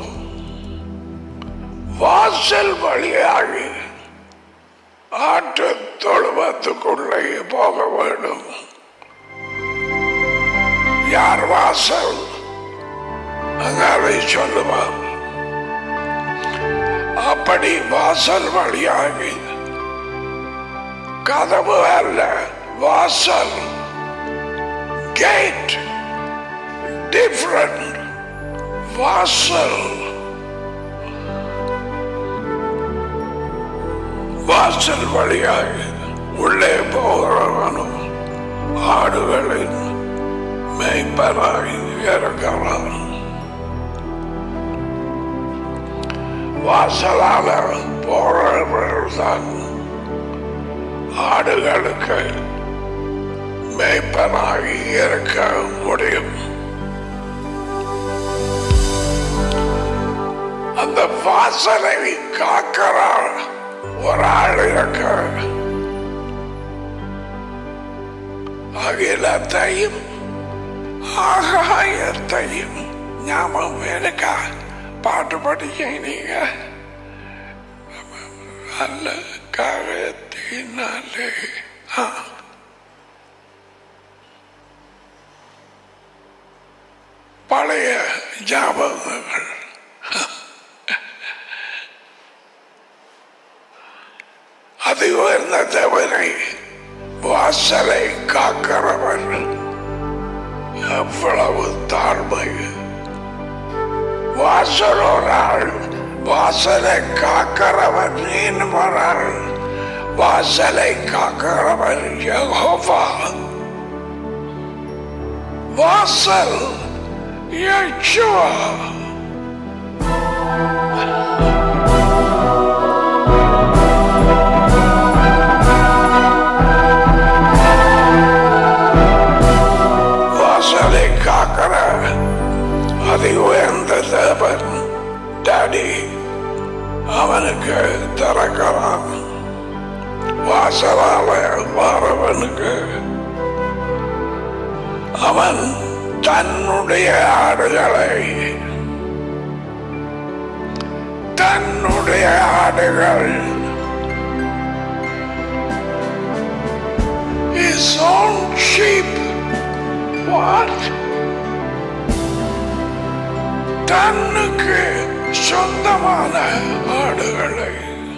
வாசல் வழியாகி ஆட்டு தொழுவத்துக்குள்ளே போக வேண்டும் யார் வாசல் அங்காரை சொல்லுவார் அப்படி வாசல் வழியாகி கதவு அல்ல வாசல் கேட் டிஃப்ரெண்ட் வாசல் வாசல் வழியாக உள்ளே போகிறவனும் ஆடுகளின் மெய்ப்பராய் இருக்கிறான் வாசலால போறவர்கள்தான் ஆடுகளுக்கு மெய்ப்பராய் இருக்க முடியும் அந்த வாசலை காக்கிறார் ஒரு ஆள் இருக்க அகிலத்தையும் ஆகாயத்தையும் ஞாபகம் இருக்கா பாட்டு படிக்க நீங்க அல்ல காகத்தினாலே ஆ. பழைய ஞாபகங்கள் அது உயர்ந்த தேவனை வாசலை காக்கிறவர் எவ்வளவு தாழ்மை வாசலோராள் வாசலை காக்கிறவர் நீன்மராள் வாசலை காக்கிறவர் யெகோவா வாசல் யெகோவா வாசலை காக்கிற அதை உயர்ந்த தேவன் டாடி அவனுக்கு திறக்கிறான் வாசலால வாரவனுக்கு அவன் தன்னுடைய ஆடுகளை தன்னுடைய ஆடுகள் his own sheep what தன்னுக்கு சொந்தமான ஆடுகளை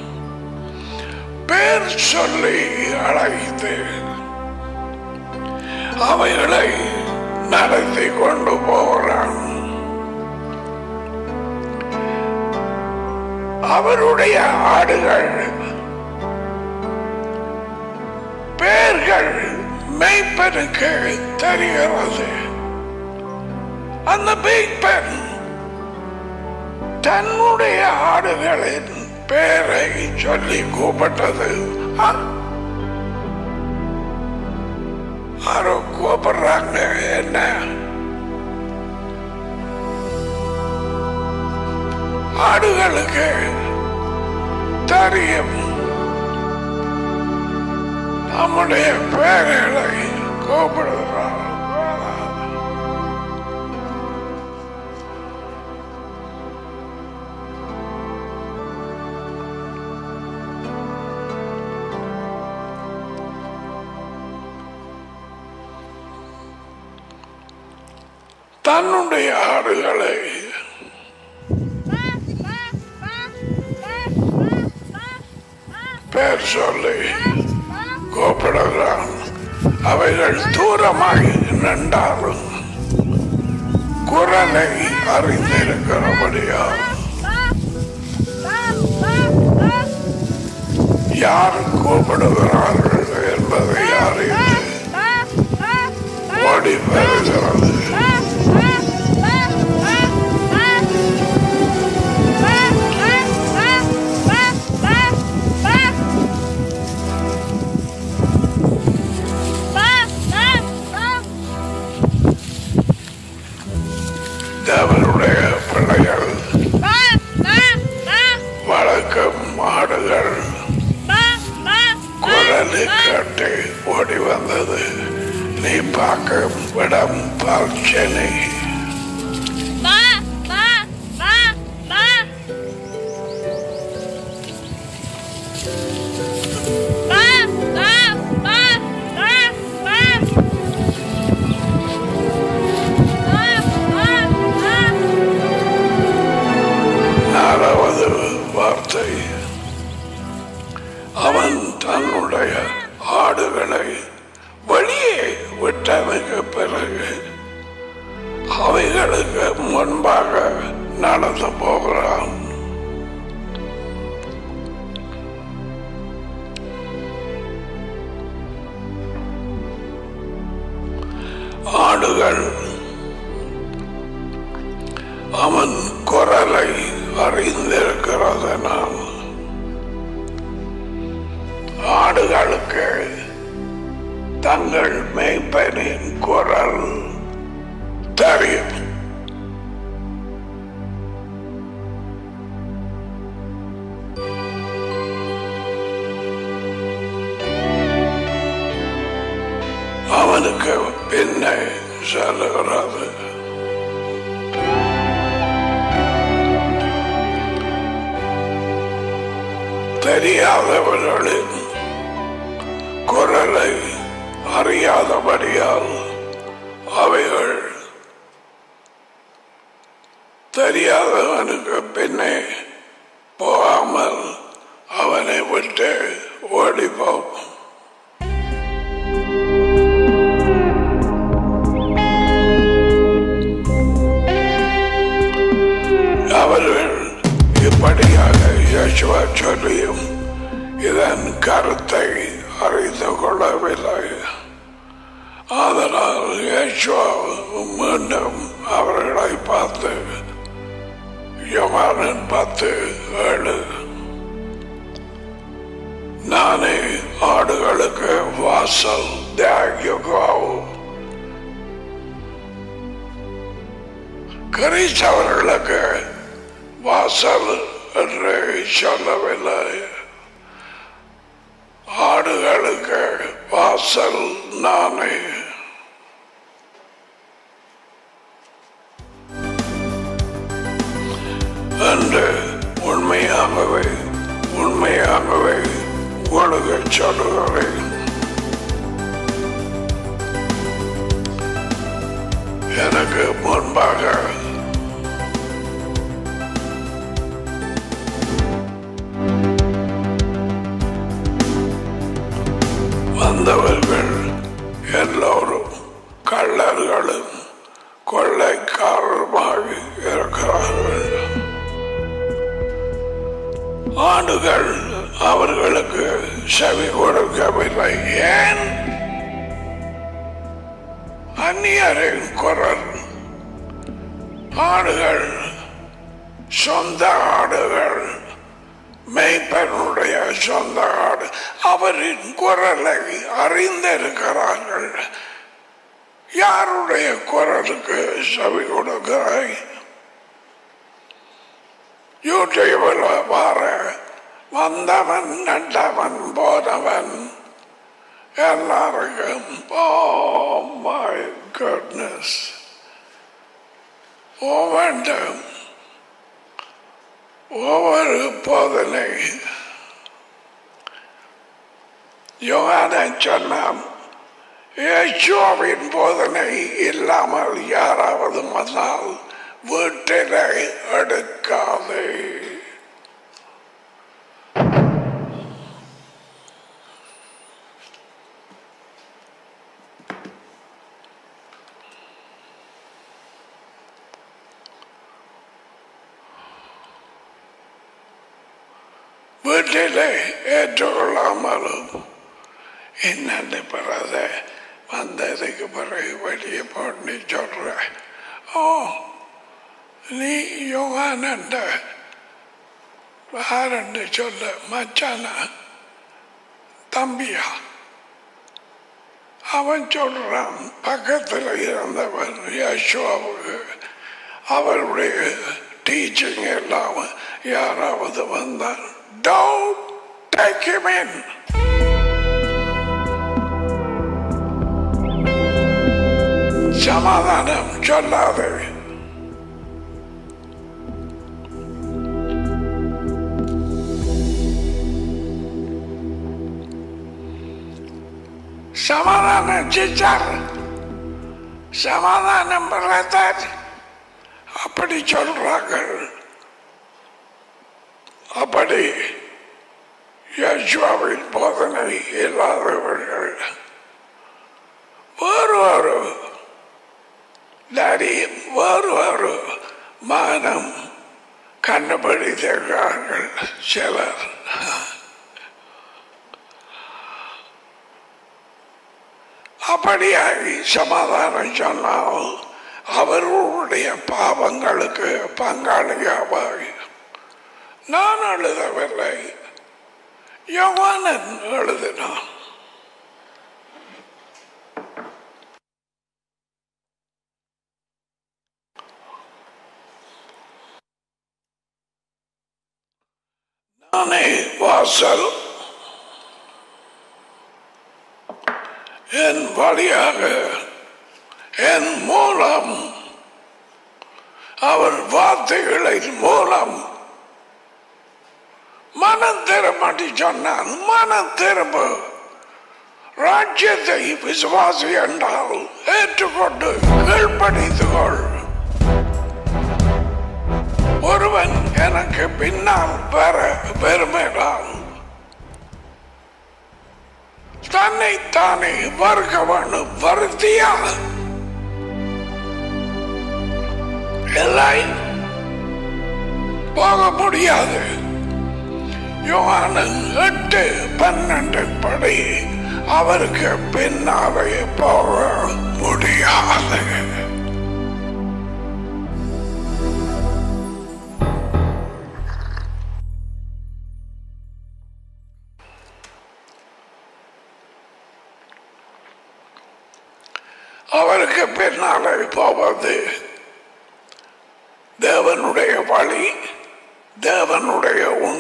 பேர் சொல்லி அழைத்து அவைகளை நடத்தி கொண்டு போகிறான் அவருடைய ஆடுகள் பேர்கள் மெய்ப்பனுக்கு தெரிகிறது அந்த மெய்ப்பன் தன்னுடைய ஆடுகளின் பேரை சொல்லி கூப்பிட்டது ஆ? யாரோ கூப்பிடுறாங்க என்ன ஆடுகளுக்கு தெரியும் நம்முடைய பேர்களை கூப்பிடுகிறார் தன்னுடைய ஆடுகளை பேர் சொல்லி கூப்பிடுகிறான் அவைகள் தூரமாய் நின்றாலும் குரலை அறிந்திருக்கிறபடியா யார் கூப்பிடுகிறார்கள் என்பதை அறிந்து ஓடி வருகிறது தேவனுடைய பிள்ளைகள் வழக்கம் மாடுகள் குரலை கேட்டு ஓடி வந்தது நீ பார்க்க விடம் பார்ச்சனை நாலாவது வார்த்தை அவன் தன்னுடைய ஆடுகளை வெளியே விட்டதுக்கு பிறகு அவைகளுக்கு முன்பாக நடந்து போகிறான் ஆடுகள் அவன் குரலை அறிந்திருக்கிறதனால் ஆடுகளுக்கு தங்கள் மேய்ப்பனின் குரல் தெரியும் அவனுக்கு பின்னே செல்லுகிறது தெரியாதவர்களின் குரலை அறியாதபடியால் அவைகள் தெரியாதவனுக்கு பின்னே போகாமல் அவனை விட்டு ஓடி போகும் அவர்கள் இப்படியாக இயேசுவா சொல்லியும் இதன் கருத்தை அறிந்து கொள்ளவில்லை அதனால் இயேசுவா மீண்டும் அவர்களை பார்த்து யோவானன் பத்து ஏழு நானே ஆடுகளுக்கு வாசல் தியாகியாவும் கிறிஸ்தவர்களுக்கு வாசல் என்று சொல்லவில்லை ஆடுகளுக்கு வாசல் நானே என்று உண்மையாகவே உண்மையாகவே உங்களுக்கு சொல்லுகிறேன் எனக்கு முன்பாக வந்தவர்கள் எல்லோரும் கள்ளர்களும் கொள்ளைக்காரருமாக இருக்கிறார்கள் ஆண்டுகள் அவர்களுக்கு செவி கொடுக்கவில்லை ஏன் அந்நியரின் குரல் ஆடுகள் சொந்த ஆடுகள் மெய்ப்பனுடைய சொந்த ஆடு அவரின் குரலை அறிந்திருக்கிறார்கள் யாருடைய குரலுக்கு செவி கொடுக்கிறாய் யூடியூபில் வார வந்தவன் நட்டவன் போனவன் எல்லாருக்கும் oh my goodness ஒவ்வொன்றும் ஒவ்வொரு போதனை யோகானை சொன்னான் இயேசுவின் போதனை இல்லாமல் யாராவது வந்தால் வீட்டிலே எடுக்காதே வீட்டிலே ஏற்றுக்கொள்ளாமலும் என்னென்னு பிறகு வந்ததுக்கு பிறகு வெளியே போட்டு சொல்ற ஓ நீ யோகானண்ட யாருன்னு சொல்ல மச்சானா தம்பியா அவன் சொல்றான் பக்கத்தில் இருந்தவன் யசோவுக்கு அவருடைய டீச்சிங் எல்லாம் யாராவது வந்தால் don't take him in சமாதானம் சொல்லாதே சமாதானம் செஞ்சார் சமாதானம் பிரதர் அப்படி சொல்றார்கள் அப்படி யசுவாவின் போதனை இல்லாதவர்கள் வேறு ஒரு டாடி வேறு ஒரு மானம் கண்டுபிடித்திருக்கிறார்கள் சிலர் அப்படியாகி சமாதானம் சொன்னால் அவர்களுடைய பாவங்களுக்கு பங்காளியாவாய் நான் எழுதவில்லை யோவானன் எழுதினான் நானே வாசல் என் வழியாக என் மூலம் அவர் வார்த்தைகளின் மூலம் மனம் திரும்பி சொன்னான் மனம் திரும்ப ராஜ்யத்தை விசுவாசி என்றால் ஏற்றுக்கொண்டு கீழ்ப்படித்து கொள் ஒருவன் எனக்கு பின்னால் வர பெருமைதான் தன்னை தானே வறுக்க வேண்டும் வருத்தியா இல்லை போக முடியாது யோகானன் எட்டு பன்னெண்டு படி அவருக்கு பின்னாலே போக முடியாது அவருக்கு பின்னாலே போவது தேவனுடைய வழி தேவனுடைய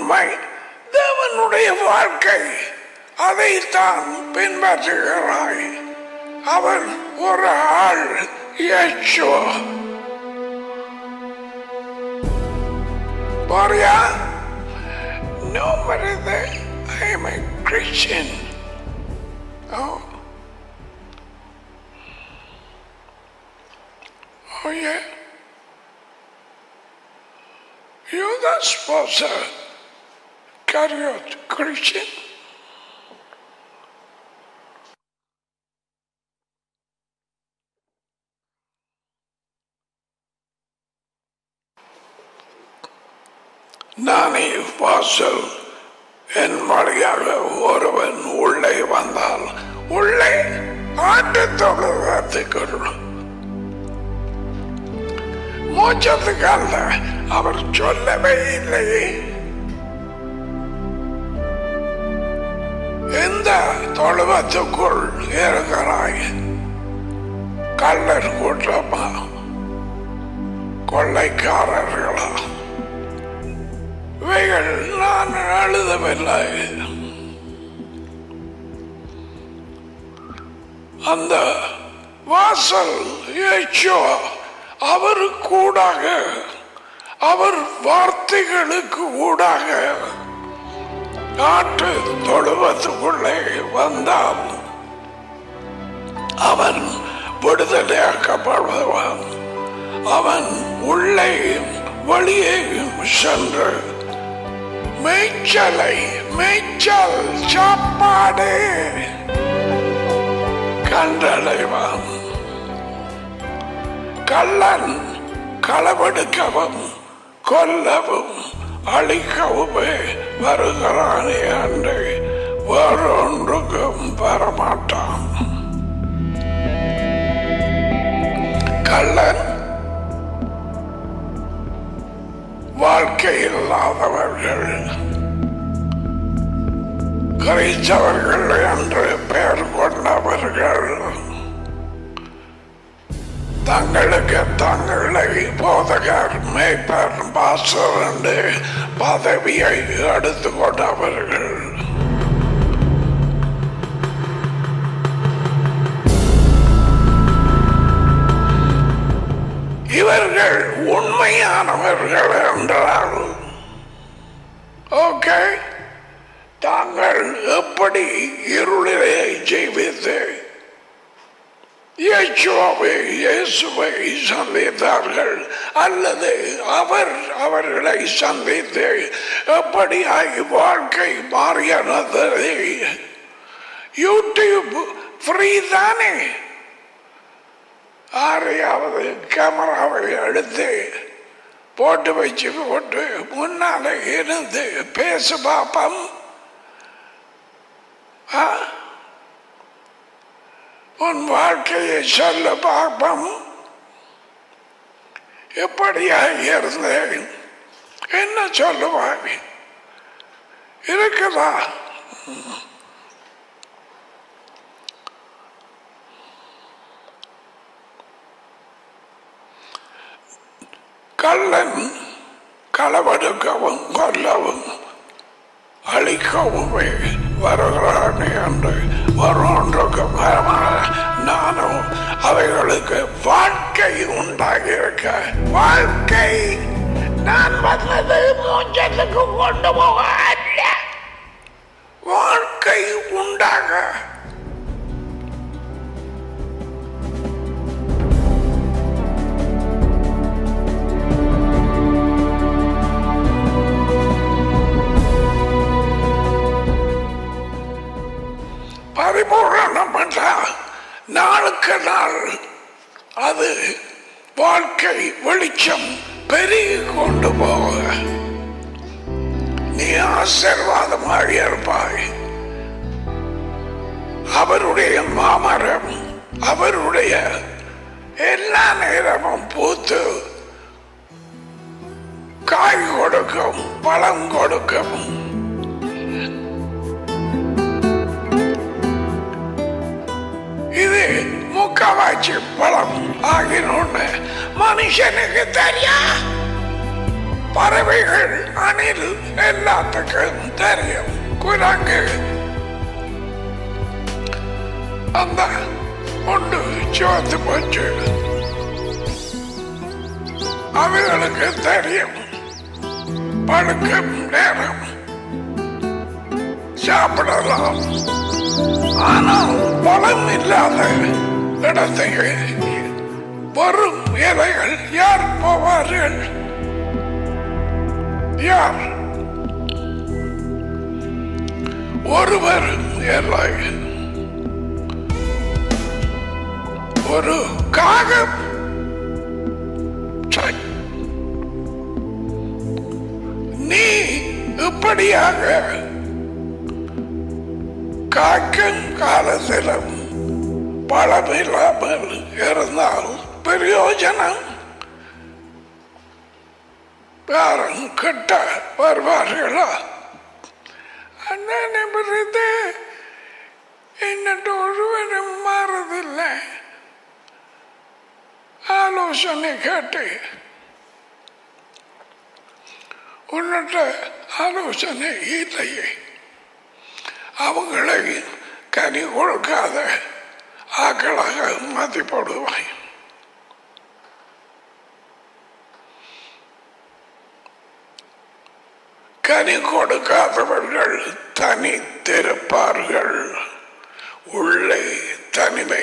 உண்மை தேவனுடைய வாழ்க்கை அதைத்தான் பின்பற்றுகிறாய் அவன் ஒரு ஆள் யேசுவா பாரியா Nobody there. I am a Christian. Oh. Oh, yeah. You're not supposed to carry out Christian. நானே வாசல் என் வழியாக ஒருவன் உள்ளே வந்தால் உள்ளே ஆட்டு தொழுவத்துக்குள் மோச்சத்துக்கு அல்ல அவர் சொல்லவே இல்லையே எந்த தொழுவத்துக்குள் இருக்கிறாய் கள்ளர் கூட்டமா கொள்ளைக்காரர்களா இவைகள் நான் எழுதவில்லை அந்த வாசல் ஏச்சோ அவர் கூடாக அவர் வார்த்தைகளுக்கு ஊடாக நாட்டு தொழுவத்துக்குள்ளே வந்தால் அவன் விடுதலையாக்கப்படுவான் அவன் உள்ளே வெளியேயும் சென்று மேய்ச்சலை மேய்ச்சல் சாப்பாடு கண்டடைவான் கள்ளன் களவெடுக்கவும் கொல்லவும் அழிக்கவுமே வருகிறானே அன்று வேறொன்றுக்கும் வரமாட்டான் கள்ளன் வாழ்க்கை இல்லாதவர்கள் கிரைச்சவர்கள் என்று பெயர் கொண்டவர்கள் தங்களுக்கு தங்களை போதகர் மேய்ப்பர் பாசர் என்று பதவியை எடுத்துக் கொண்டவர்கள் இவர்கள் உண்மையானவர்கள் என்றால் ஓகே தாங்கள் எப்படி இருளிலே ஜீவித்து இயேசுவை இயேசுவை சந்தித்தார்கள் அல்லது அவர் அவர்களை சந்தித்து எப்படியாய் வாழ்க்கை மாறியது யூடியூப் ஃப்ரீ தானே ஆறையாவது கேமராவை எடுத்து போட்டு வச்சு போட்டு முன்னால இருந்து பேசு பாப்பம் ஆ? உன் வாழ்க்கையை சொல்ல பாப்பம் எப்படியா இருந்தேன் என்ன சொல்லுவாங்க இருக்குதா கள்ளன் களவெடுக்கவும் கொல்லவும் அழிக்கவுமே வருகிறானே என்று வரொன்றுக்கு நானும் அவைகளுக்கு வாழ்க்கை உண்டாகியிருக்க வாழ்க்கை நான் வந்தது மூஞ்சத்துக்கு கொண்டு போக அல்ல வாழ்க்கை உண்டாக பரிபூரணப்பட்ட நாளுக்கு நாள் அது வாழ்க்கை வெளிச்சம் பெருகி கொண்டு போக நீ ஆசீர்வாதமாக இருப்பாய் அவருடைய மாமரம் அவருடைய எல்லா நேரமும் பூத்து காய் கொடுக்கும் பழம் கொடுக்கும் இது முக்காவாச்சி பழம் ஆகினோன்னு மனுஷனுக்கு தெரியா பறவைகள் அணில் எல்லாத்துக்கும் தெரியும் குரங்கு அந்த ஒன்று சிவந்து போச்சு அவர்களுக்கு தெரியும் படுக்கும் நேரம் சாப்பிடலாம் ஆனால் பலம் இல்லாத இடத்துக்கு வரும் இலைகள் யார் போவார்கள் யார் ஒருவரும் இல்லை ஒரு காகம் சை. நீ இப்படியாக காக்கும் காலத்திலும் பழமில்லாமல் இருந்தால் பிரயோஜனம் யாரும் கிட்ட வருவார்களா அண்ணன் பிறகு என்னட்டு ஒருவரும் மாறதில்லை ஆலோசனை கேட்டு உன்னிட்ட ஆலோசனை இல்லையே அவங்களை கனி கொடுக்காத ஆக்களாக மதிப்படுவாய் கனி கொடுக்காதவர்கள் தனித்திருப்பார்கள் உள்ளே தனிமை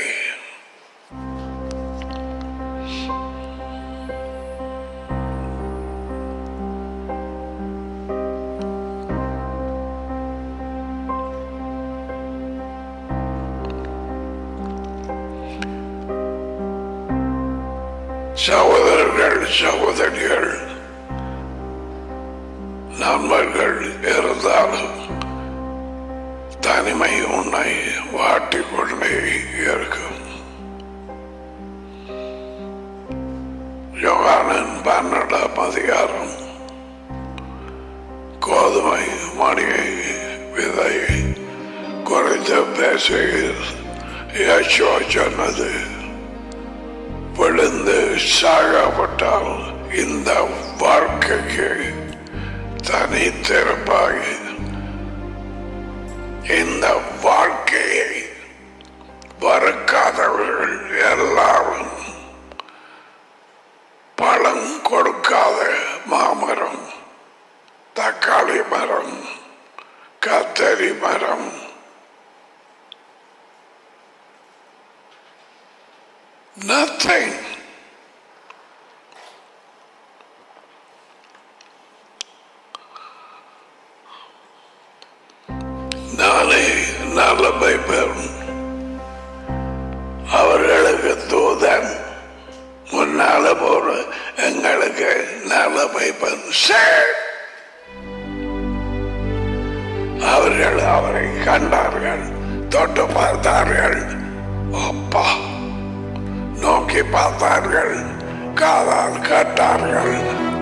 சகோதரர்கள் சகோதரிகள் நண்பர்கள் இருந்தாலும் தனிமை உன்னை வாட்டிக் கொண்டே இருக்கும் யோகானன் பன்னெண்டாம் அதிகாரம் கோதுமை மணியை விதை குறைந்த பேசுகையில் யசோ சொன்னது விழுந்து சாகப்பட்டால் இந்த வாழ்க்கைக்கு தனித்திருப்பாய் இந்த வாழ்க்கையை வறுக்காதவர்கள் எல்லாரும் பழம் கொடுக்காத மாமரம் தக்காளி மரம் கத்தரி மரம் nothing நானே நல்ல பைப்பன் அவர்களுக்கு தூதன் முன்னால போற எங்களுக்கு நல்ல பைப்பன் அவர்கள் அவரை கண்டார்கள் தொட்டு பார்த்தார்கள் அப்பா நோக்கி பார்த்தார்கள் காதால் கேட்டார்கள்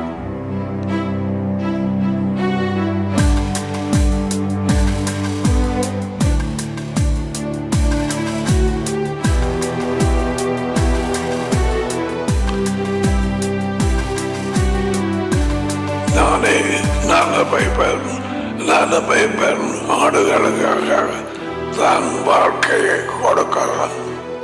நானே நல்ல பைப்பன் நல்ல பைப்பன் ஆடுகளுக்காக தன் வாழ்க்கையை கொடுக்கிறான்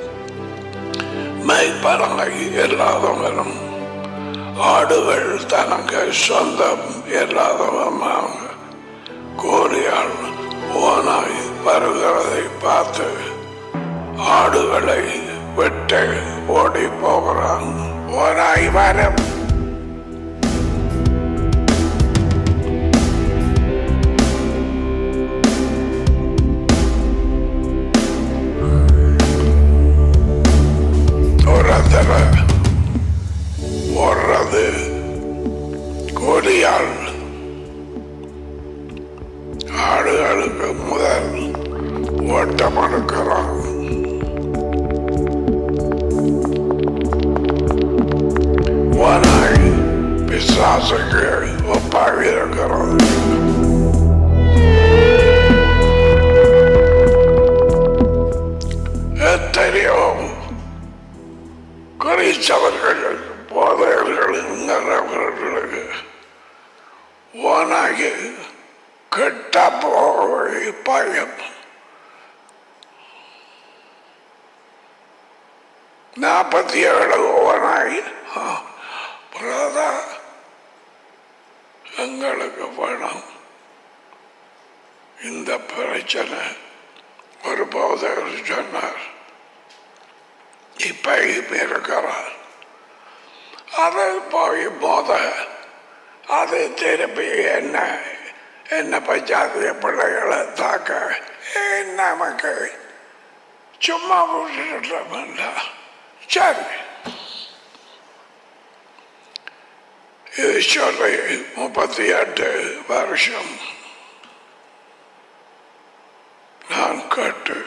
மெய்ப்பறவை இல்லாதவனும் ஆடுகள் தனக்கு சொந்தம் இல்லாதவனாக கோரியால் ஓனாய் வருகிறதை பார்த்து ஆடுகளை விட்டு ஓடி போகிறான் ஓனாய் வரும் துரத்துற ஓடுறது கோழியால் ஆடுகளுக்கு முதல் ஓட்டம் எடுக்கிறான் ஓனாய் பிசாசுக்கு ஒப்பாக இருக்கிறது எத்தனையோ குறிச்சவர்கள் போதையர்கள் நிறைவர்களுக்கு உனக்கு கெட்ட போய் பயம் நாற்பத்தி ஏழு ஓனாய் பிரதா எங்களுக்கு வேணும் இந்த பிரச்சனை ஒரு போதகர் சொன்னார் இப்ப இப்ப இருக்கிறார் அது போய் போத அது திருப்பி என்ன என்ன பஞ்சாயத்து பிள்ளைகளை தாக்க ஏன் நமக்கு சும்மா விட்டுட்டோம்ல சரி இது சொல்லி முப்பத்தி எட்டு வருஷம் நான் கேட்டு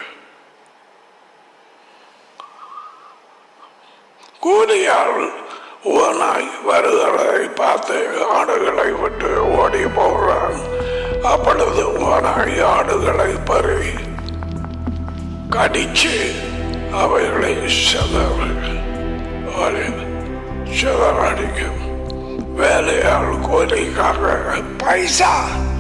கூலியால் ஓனாய் வருகிறதை பார்த்து ஆடுகளை விட்டு ஓடி போகிறான் அப்பொழுது ஓனாய் ஆடுகளை பறி கடிச்சு அவைகளை சிதறு சிதறடிக்கும் வேலையால் கூலிக்காக பைசா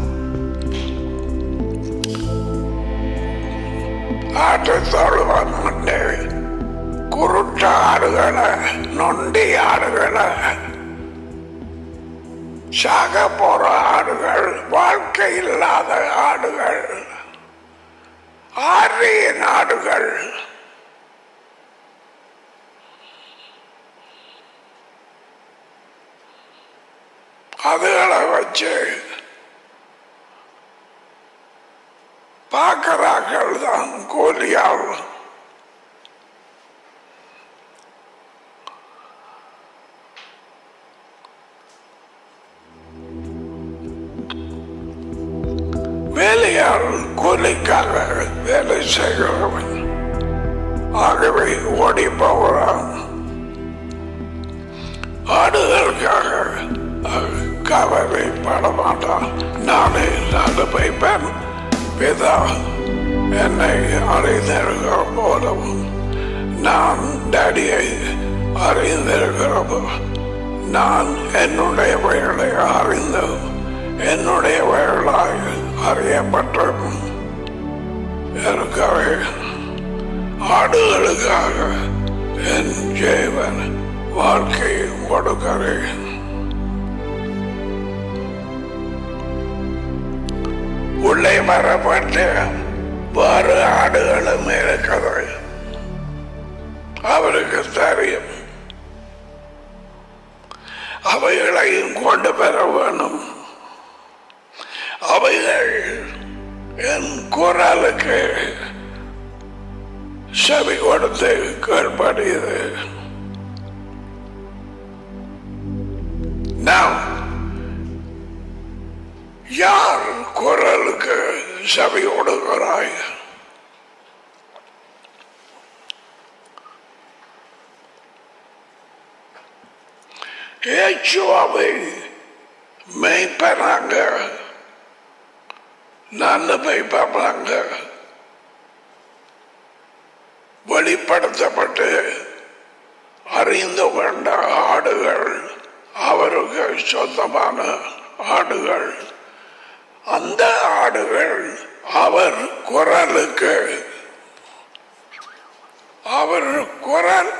ஆட்டு தொழுவன் குருட்ட ஆடுகளை நொண்டி ஆடுகளை சாக போற ஆடுகள் வாழ்க்கை இல்லாத ஆடுகள் ஆரிய ஆடுகள் அதுகளை வச்சு பார்க்கிறார்கள் தான் கூலியால் வேலையால் கூலிக்காக வேலை செய்கிறவன் ஆகவே ஓடி போகிறான் ஆடுகளுக்காக கவலைப்பட மாட்டான் நானே நாடு பைப்பேன் பிதா என்னை அறிந்திருக்கிற போலவும் நான் டேடியை அறிந்திருக்கிறப்போ நான் என்னுடைய வயலை அறிந்து என்னுடைய வயலாய் அறியப்பட்டும் இருக்கவே ஆடுகளுக்காக என் ஜீவன் வாழ்க்கையை கொடுக்கிறேன் உள்ளே வரப்பட்டு வேறு ஆடுகளும் இருக்கிறது அவருக்கு தெரியும் அவைகளையும் கொண்டு பெற வேணும் அவைகள் என் குரலுக்கு செவி கொடுத்து கீழ்படியது நாம் யார் குரலுக்கு செவி கொடுக்கிறாய் ஏச்சுவாவை மெய்ப்பறாங்க நல்ல மெய்ப்பறாங்க வெளிப்படுத்தப்பட்டு அறிந்து கொண்ட ஆடுகள் அவருக்கு சொந்தமான ஆடுகள் அந்த ஆடுகள் அவர் குரலுக்கு அவர் குரல்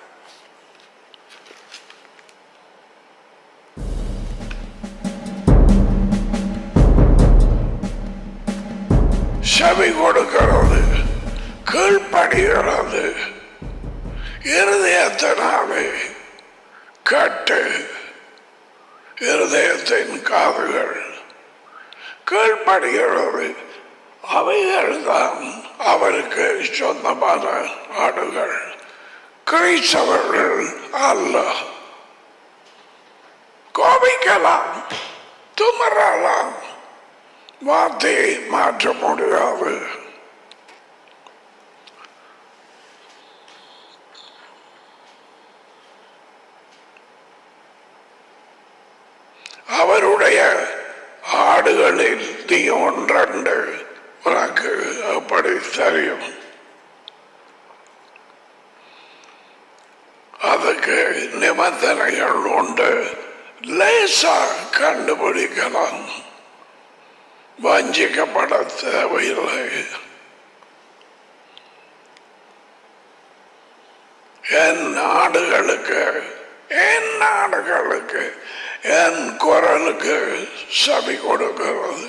செவி கொடுக்கிறது கீழ்ப்படுகிறது இருதயத்தினாலே கட்டு இருதயத்தின் காதுகள் கீழ்ப்படுகிறது அவைகள் தான் அவருக்கு சொந்தமான ஆடுகள் கிறிஸ்தவர்கள் அல்ல கோபிக்கலாம் துமரலாம் வார்த்தையை மாற்ற முடியாது அவருடைய ஆடுகளில் நீ ஒன்றண்டு உனக்கு அப்படி தெரியும் அதுக்கு நிபந்தனைகள் உண்டு லேசா கண்டுபிடிக்கலாம் வஞ்சிக்கப்பட தேவையில்லை என் நாடுகளுக்கு என் நாடுகளுக்கு என் குரலுக்கு சபை கொடுக்கிறது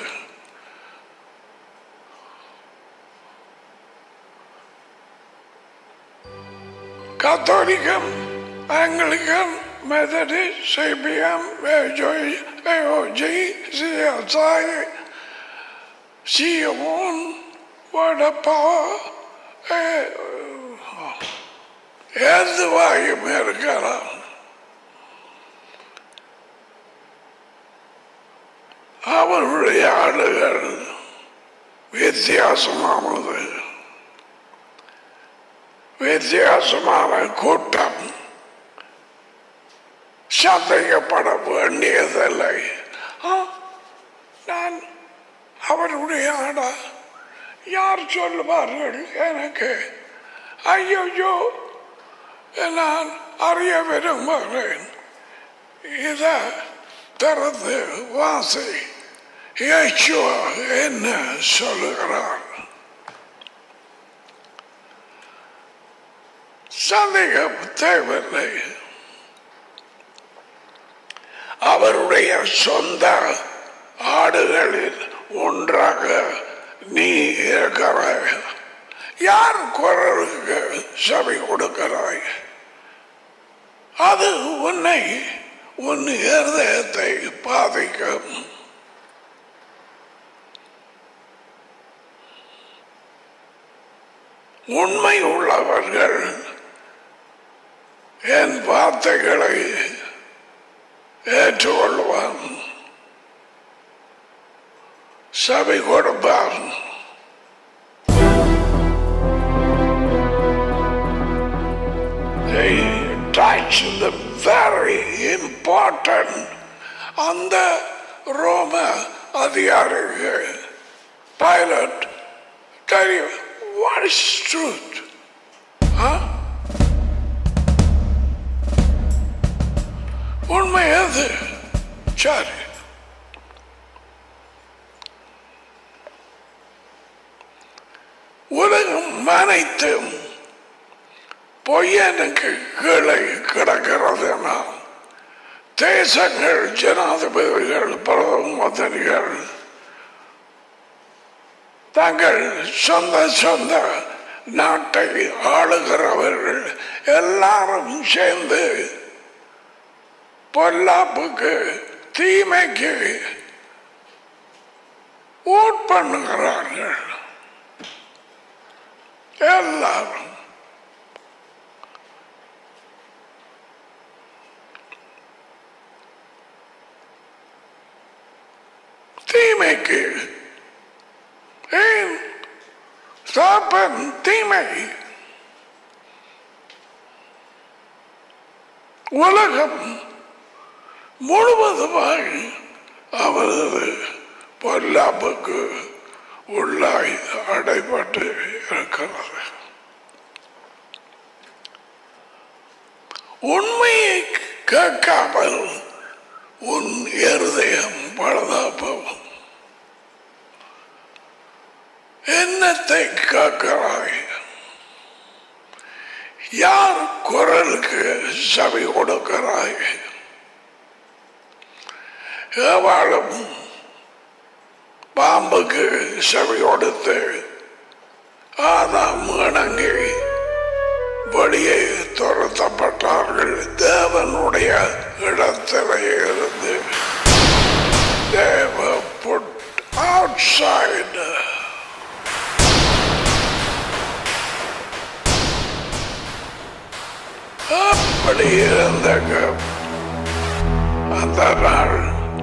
கத்தோலிக்கம் ஆங்கிலிக்கன் மெத்தடிஸ்ட் சிபிஎம் ஏஜோய் ஏஓஜி சிஎஸ்ஐ சிஎமோன் வடப்பா எதுவாயும் இருக்கலாம் அவருடைய ஆளுகள் வித்தியாசமானது வித்தியாசமான கூட்டம் சந்தேகப்பட வேண்டியதில்லை ஆ, நான் அவருடைய ஆடா யார் சொல்லுவார்கள் எனக்கு ஐயோ நான் அறிய விரும்புகிறேன் இத திறந்து வாசி இயேசுவா என்ன சொல்லுகிறார் சந்தேகம் தேவையில்லை அவருடைய சொந்த ஆடுகளில் ஒன்றாக நீ இருக்கிறாய் யார் குரலுக்கு சபை கொடுக்கிறாய் அது உன்னை உன் இருதயத்தை பாதிக்கும் உண்மை உள்ளவர்கள் என் வார்த்தைகளை ஏற்றுக்கொள்வான் சபை கொடுப்பான் They touch the very important அந்த ரோம அதிகாரிக்கு பைலட் தெரியும் what is truth huh? உண்மை எது சரி உலகம் அனைத்தும் பொய்யனுக்கு கீழே கிடக்கிறதுனா தேசங்கள் ஜனாதிபதிகள் பிரதம மந்திரிகள் தங்கள் சொந்த சொந்த நாட்டை ஆளுகிறவர்கள் எல்லாரும் சேர்ந்து பொல்லாப்புக்கு தீமைக்கு ஓட் பண்ணுகிறார்கள் எல்லாரும் தீமைக்கு ஏன் சாப்பன் தீமை உலகம் முழுவதுமாய் அவரது பொல்லாப்புக்கு உள்ளாய் அடைபட்டு இருக்கிறது உண்மையை கேட்காமல் உன் இருதயம் பழுதாப்போம் என்னத்தை காக்கிறாய் யார் குரலுக்கு சபை கொடுக்கிறாய் எவாளும் பாம்புக்கு செவி கொடுத்து ஆதாம் இணங்கி வெளியே துரத்தப்பட்டார்கள் தேவனுடைய இடத்திலே இருந்து தேவ put outside அப்படி இருந்தங்க அந்த நாள்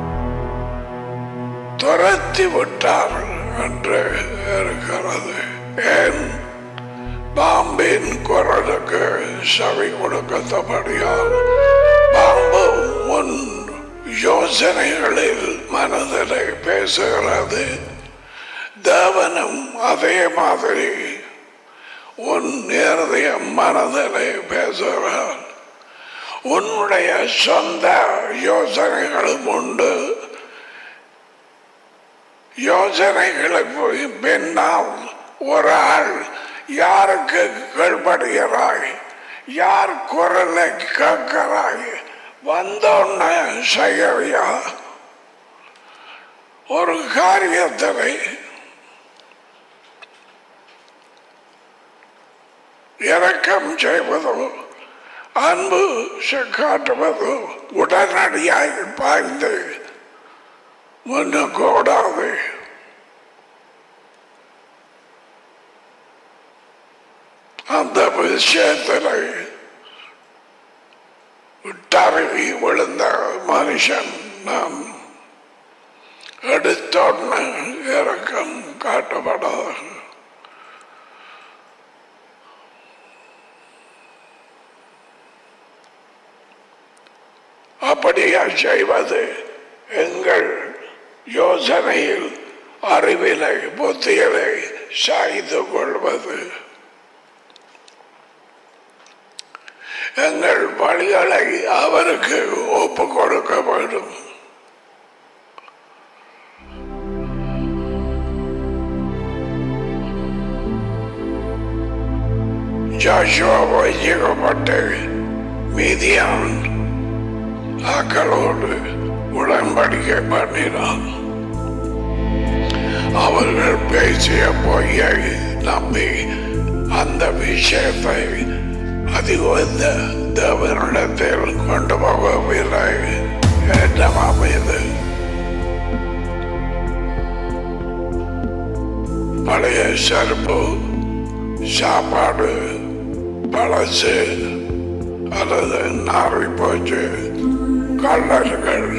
துரத்தி விட்டார்கள் என்று இருக்கிறது ஏன் பாம்பின் குரலுக்கு செவி கொடுக்கத்தபடியால் பாம்பு உன் யோசனைகளில் மனதிலே பேசுகிறது தேவனும் அதே மாதிரி உன் இருதய மனதிலே பேசுகிறார் உன்னுடைய சொந்த யோசனைகளும் உண்டு யோசனைகளுக்கு பின்னால் ஒரு ஆள் யாருக்கு கீழ்படுகிறாய் யார் குரலை கேட்கிறாய் வந்தோன்ன செய்யறியா ஒரு காரியத்தினை இறக்கம் செய்வதோ அன்பு காட்டுவதோ உடனடியாக பாய்ந்து முன்னக்கூடாது அந்த விஷயத்தில் விட்டறவி விழுந்த மனுஷன் நான் எடுத்தோன்னு இறக்கம் காட்டப்படாது அப்படியா செய்வது எங்கள் யோசனையில் அறிவிலை புத்தியலை சாய்ந்து கொள்வது எங்கள் வழிகளை அவருக்கு ஒப்பு கொடுக்க வேண்டும் ஜாஷுவா வைக்கப்பட்டு மீதியான் ஆக்களோடு உடன்படிக்கை பண்ணினான் அவர்கள் பேசிய பொய்யை நம்பி அந்த விஷயத்தை அதிகந்த தேவனிடத்தில் கொண்டு போகவில்லை ஏற்றமாம் இது பழைய செருப்பு சாப்பாடு பழசு அல்லது நாரி போச்சு கள்ளர்கள்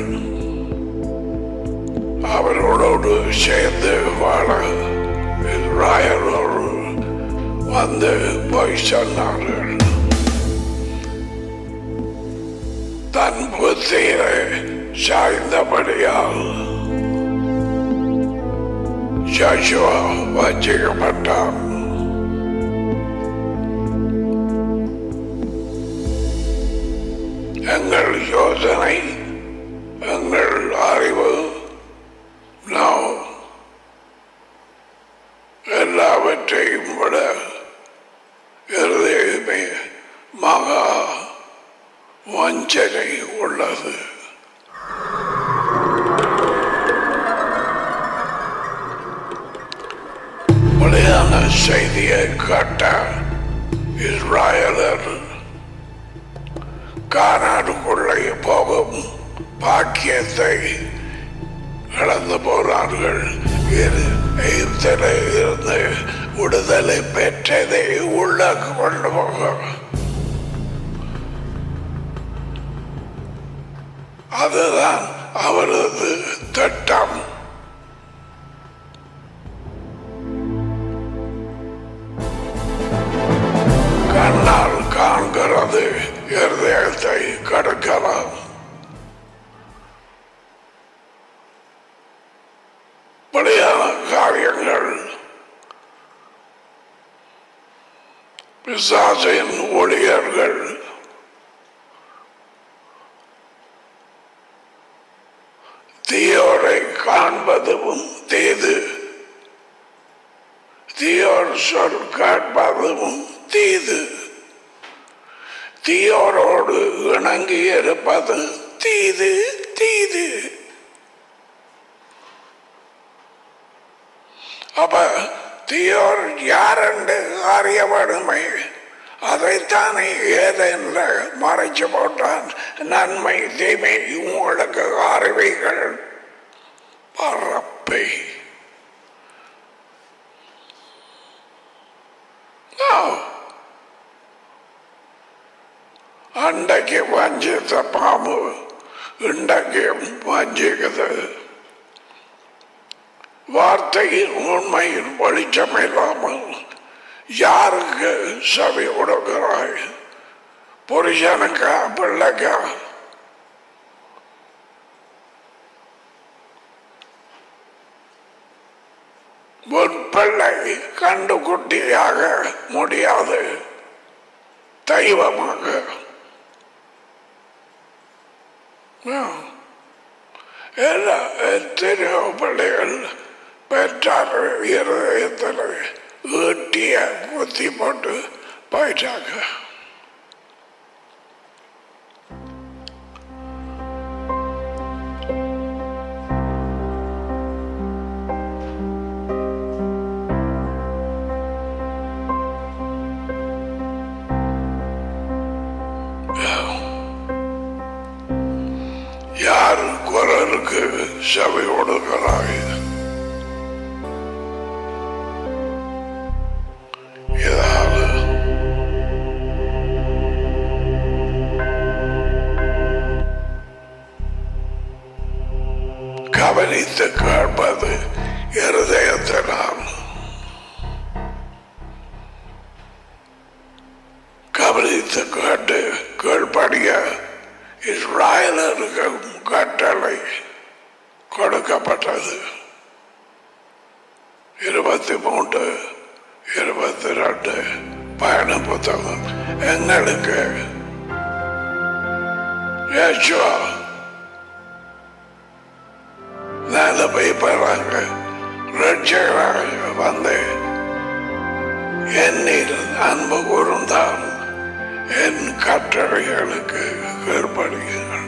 அவர்களோடு சேர்ந்து வாழ இஸ்ராயலோடு வந்து போய் சொன்னார்கள் தன் புத்தியிலே சாய்ந்தபடியால் ஜாஷுவா வச்சிக்கப்பட்டான் எங்கள் யோசனை எங்கள் அறிவு நாம் எல்லாவற்றையும் விட இருதயமே மகா வஞ்சனை உள்ளது வெளியான செய்தியை கேட்ட இஸ்ராயலர் கானாடுக்குள்ளே போகும் பாக்கியத்தை இழந்து போனார்கள் இது எகிப்திலே இருந்து விடுதலை பெற்றதை உள்ள கொண்டு போக அதுதான் அவரது திட்டம் கண்ணால் காண்கிறது இருதயத்தை கடக்கலாம் படியான காரியங்கள் பிசாசின் ஊழியர்கள் தீயோரை காண்பதும் தீது தீயோர் சொல் காண்பதும் தீது தீயோரோடு இணங்கி இருப்பது தீது தீது அப்ப தீயோர் யாரென்று அறியப்படுமை அதைத்தானே ஏதென்ற மறைச்சு போட்டான் நன்மை தீமை உங்களுக்கு அறிவிகள் பரப்பை அண்டைக்கு வஞ்சித்த பாம்பு இன்றைக்கு வஞ்சிக்குது வார்த்தையின் உண்மையின் வெளிச்சம் இல்லாமல் யாருக்கு செவி கொடுக்கிறாய் புருஷனுக்கா பிள்ளைக்கா உன் பிள்ளை கண்டுகுட்டியாக முடியாது தெய்வமாக எல்லாம் எத்தனையோ பிள்ளைகள் பெற்றார் இருதயத்தில் ஈட்டிய குத்தி போட்டு போயிட்டாங்க யார் குரலுக்கு செவி கொடுக்கிறாய் இதால கவனித்து கேட்பது இருதயத்தினால் கவனித்து கேட்டு கீழ்படிய இஸ்ராயலருக்கு கட்டளை கொடுக்கப்பட்டது இருபத்தி மூன்று இருபத்தி ரெண்டு பயண புத்தகம் எங்களுக்கு யேசுவா நல்ல பெறாங்க ரட்சகராக வந்து என்னில் அன்பு கூர்ந்தான் என் கட்டளைகளுக்கு கீழ்ப்படுகிறீர்கள்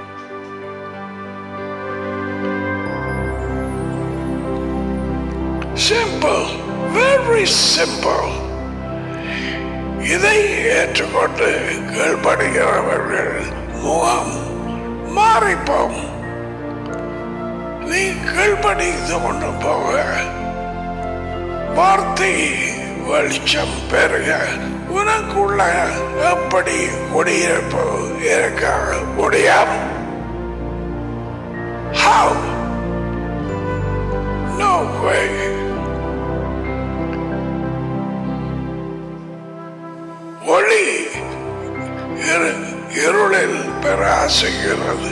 சிம்பிள் வெரி சிம்பிள் இதை ஏற்றுக்கொண்டு கீழ்ப்படுகிறவர்கள் முகம் மாறிப்போம் நீ கீழ்ப்படிந்து கொண்டு போக வார்த்தை வெளிச்சம் பெருக உனக்குள்ள எப்படி குடியிருப்பு இருக்க முடியும் How? No way. ஒளி இரு- இருளில் பிரகாசிக்கிறது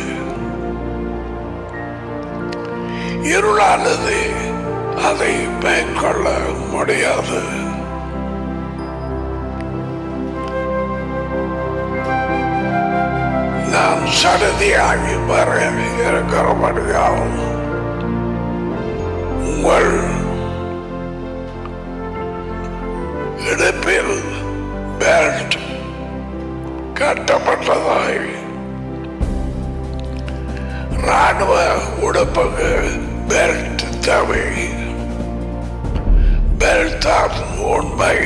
இருளானது அதை மேற்கொள்ள முடியாது நாம் சடதியாகி வர இருக்கிறபடியால் உங்கள் இடுப்பில் பெல்ட் கட்டப்பட்டதாய் ராணுவ உடுப்புக்கு பெல்ட் தேவை பெல்ட் தான் உண்மை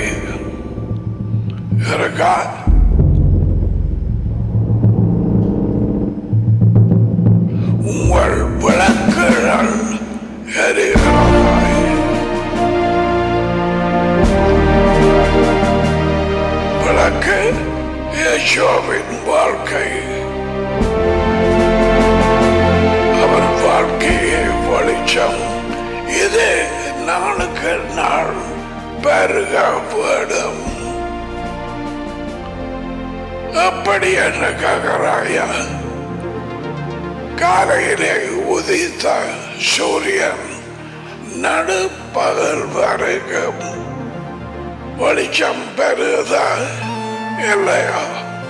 இருக்கா உங்கள் விளக்குகள் எரிகிறதாய் விளக்கு யேசுவின் வாழ்க்கை அவர் வாழ்க்கையே வெளிச்சம் இது நாளுக்கு நாள் பெருக வேண்டும் அப்படி என்ன கேட்கிறாயா காலையிலே உதித்த சூரியன் நடுப்பகல் வரைக்கும் வெளிச்சம் பெறுதா இல்லையா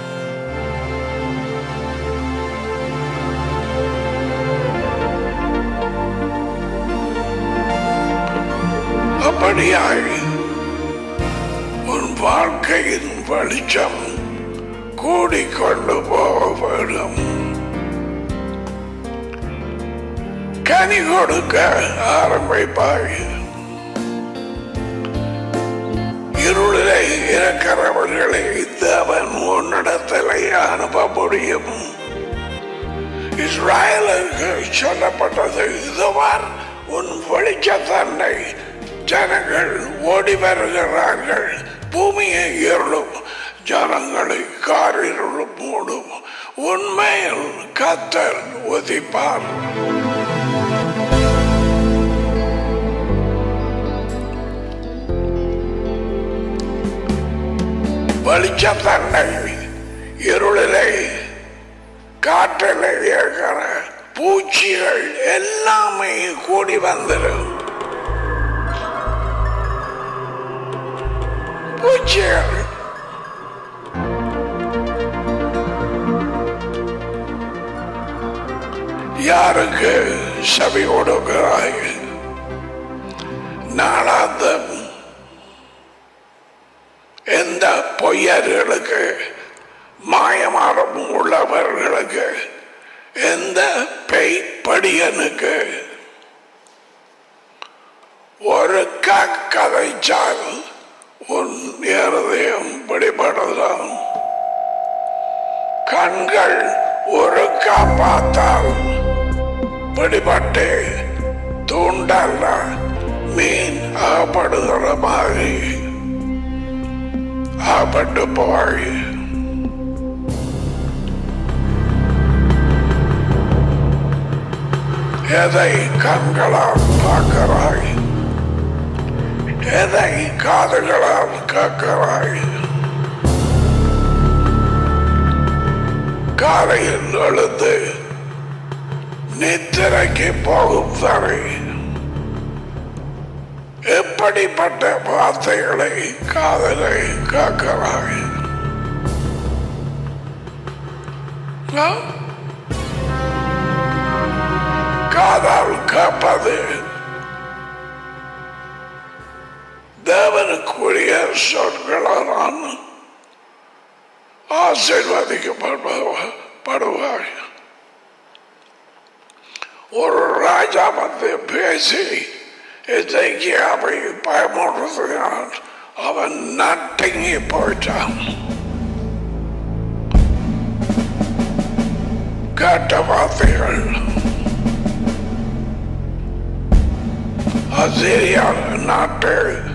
அப்படியாய் உன் வாழ்க்கையின் வெளிச்சம் கூடிக்கொண்டு போக வேண்டும் கனி கொடுக்க ஆரம்பிப்பாய் இருளிலே இருக்கிறவர்களை தேவன் உன்னிடத்தில் அனுப்ப முடியும் இஸ்ராயலுக்கு சொல்லப்பட்டது இதுவார் உன் வெளிச்சத்தன்னை ஜனங்கள் ஓடி வருகிறார்கள் பூமியை இருளும் ஜனங்களை காரிருளும் மூடும் உண்மையில் கத்தர் உதிப்பார் வெளிச்சம் தன்னை இருளிலே காற்றிலே இருக்கிற பூச்சிகள் எல்லாமே கூடி வந்துடும் பூச்சிகள் யாருக்கு செவி கொடுக்கிறாய் நாளாந்தம் எந்த பொய்யர்களுக்கு மாயமாரம் உள்ளவர்களுக்கு எந்த பெய்ப்படியனுக்கு ஒரு கதைச்சால் உன் இருதயம் பிடிபடலாம் கண்கள் ஒரு பார்த்தால் பிடிபட்டு தூண்டல்ல மீன் அகப்படுகிற மாதிரி அகப்பட்டு போய் எதை கண்களால் பார்க்கிறாய் எதை காதுகளால் கேட்கிறாய் காலையில் எழுந்து நித்திரைக்கு போகும் வரை எப்படிப்பட்ட வார்த்தைகளை காதலை கேட்கிறாய் ஆ? காதால் காப்பது தேவனுக்குரிய சொற்களால் ஆசீர்வதிக்கப்படுவாய் ஒரு ராஜா வந்து பேசி எதைக்கியாவை பயமுறுத்தினான் அவன் நட்டங்கி போயிட்டான் கேட்ட வார்த்தைகள் அசிரியா நாட்டு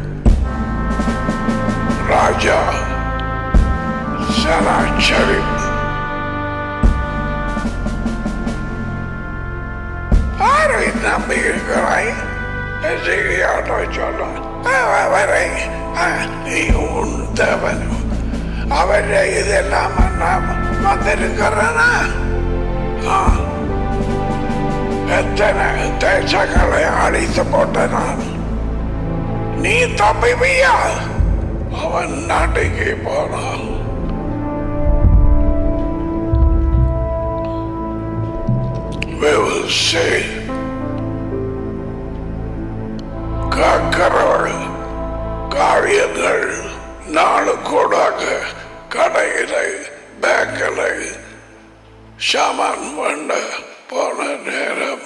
ராஜா சனாச்சரி ஆரை நம்பி இருக்கிறாய் எசிரியாட்ட சொல்ல அவரை நீ உன் தேவன் அவரை இதெல்லாம் நாம் வந்திருக்கிறனா ஆ எத்தனை தேசங்களை அழித்து போட்ட நான் நீ தப்பிவியா அவன் நாட்டுக்கு போனான் We will see. காக்கிறவள் காரியங்கள் நாலு கூடாக கடையிலை பேக்கிலை சாமான் பண்ண போன நேரம்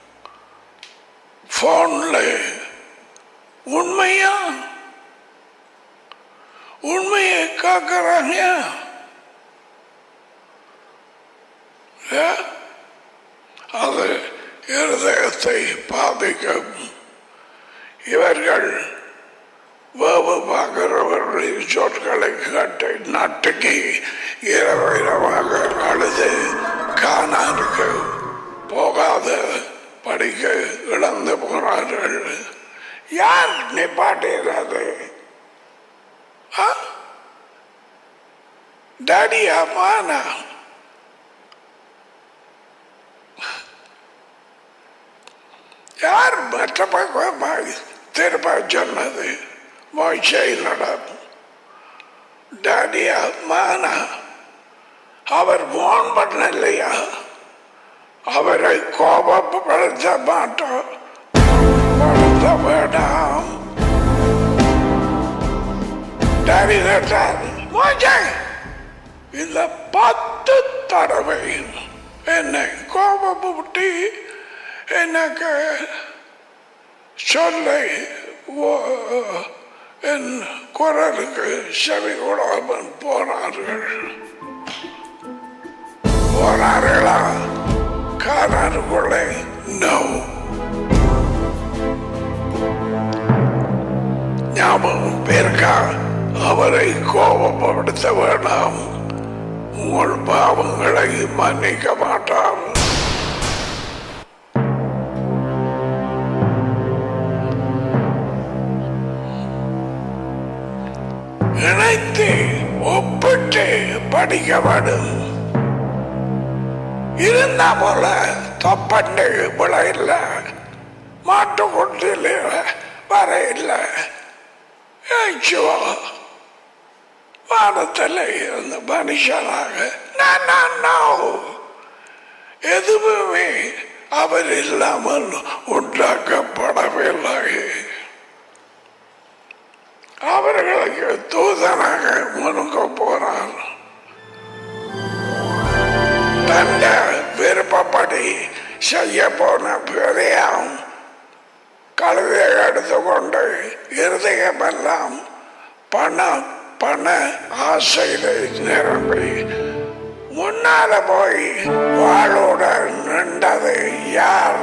போன்ல உண்மையா உண்மையை காக்கிறாங்க ஏ? அது இருதயத்தை பாதிக்கும் இவர்கள் வேவு பார்க்கிறவர்களின் சொற்களை கேட்டு நட்டுக்கு இரவு இரவாக அழுது காணாருக்கு போகாத படிக்க இழந்து போனார்கள் யார் நிப்பாட்டுகிறது டாடியா மானா யார் மற்ற பக்கமாய் திரும்ப சொன்னது மோய்ச்சை நடக்கும் டாடியா மானா அவர் போன் பண்ணலையா அவரை கோபப்படுத்த மாட்டோம் படுத்த வேண்டாம் டாடி கேட்டார் மோஜை இந்த பத்து தடவை என்னை கோபப்பட்டு எனக்கு சொல்லை ஓ- என் குரலுக்கு செவி கொடாமல் போனார்கள் போனார்களா காரனுக்குள்ளே நோ ஞாபகம் பேருக்கா அவரை கோபப்படுத்த வேண்டாம் உங்கள் பாவங்களை மன்னிக்க மாட்டான் இணைத்து ஒப்பிட்டு படிக்க வேண்டும் இருந்தா போல தப்பண்டு விழ இல்லை மாட்டு கொண்டில் வர இல்லை ஏச்சுவா வானத்தில் இருந்த மனுஷனாக நான் நான் நான் எதுவுமே அவர் இல்லாமல் உண்டாக்கப்படவில்லை அவர்களுக்கு தூதனாக முனுக்க போனார் தந்த விருப்பப்படி செய்ய போன பெரியாம் கழுதை எடுத்துக்கொண்டு இருதயமெல்லாம் பண பண ஆசையிலே நிரம்பி முன்னால போய் வாளோட நின்றது யார்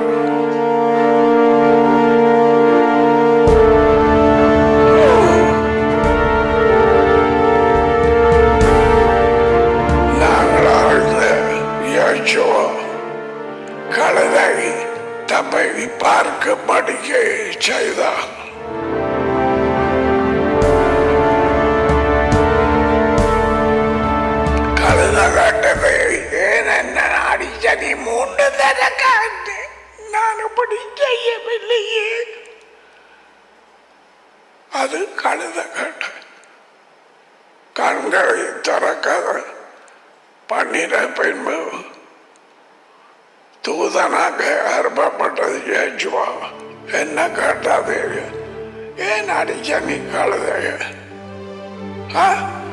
நாங்கள் ஆழ்ந்த யோசுவா கழுதை தம்மை பார்க்க படிக்க செய்தார் கழுத கட்டது ஏன் என்ன அடிச்ச நீ மூன்று தர காட்டு நான் இப்படி செய்யவில்லையே அது கழுத கட்ட கண்களை திறக்காத பண்ணின பின்பு தூதனாக அறுப்பப்பட்டது ஏச்சுவா என்ன கேட்டாது ஏன் அடிச்ச நீ கழுதைய ஆ?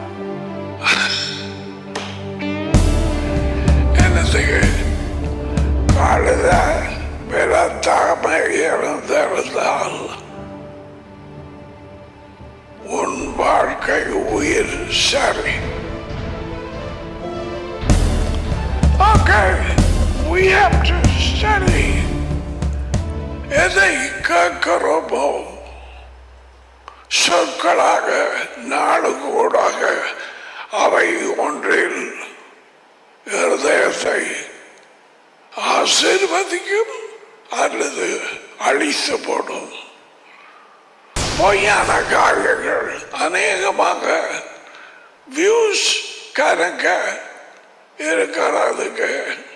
என்ன செய்ய கழுத பிறத்தாம இருந்திருந்தால் உன் வாழ்க்கை உயிர் சரி Okay, we have to study. எதை கேட்கிறோமோ சொற்களாக நாடுகூடாக அவை ஒன்றில் இருதயத்தை ஆசீர்வதிக்கும் அல்லது அழித்து போடும் பொய்யான காரியங்கள் அநேகமாக வியூஸ் கணக்க இருக்கிறதுக்கு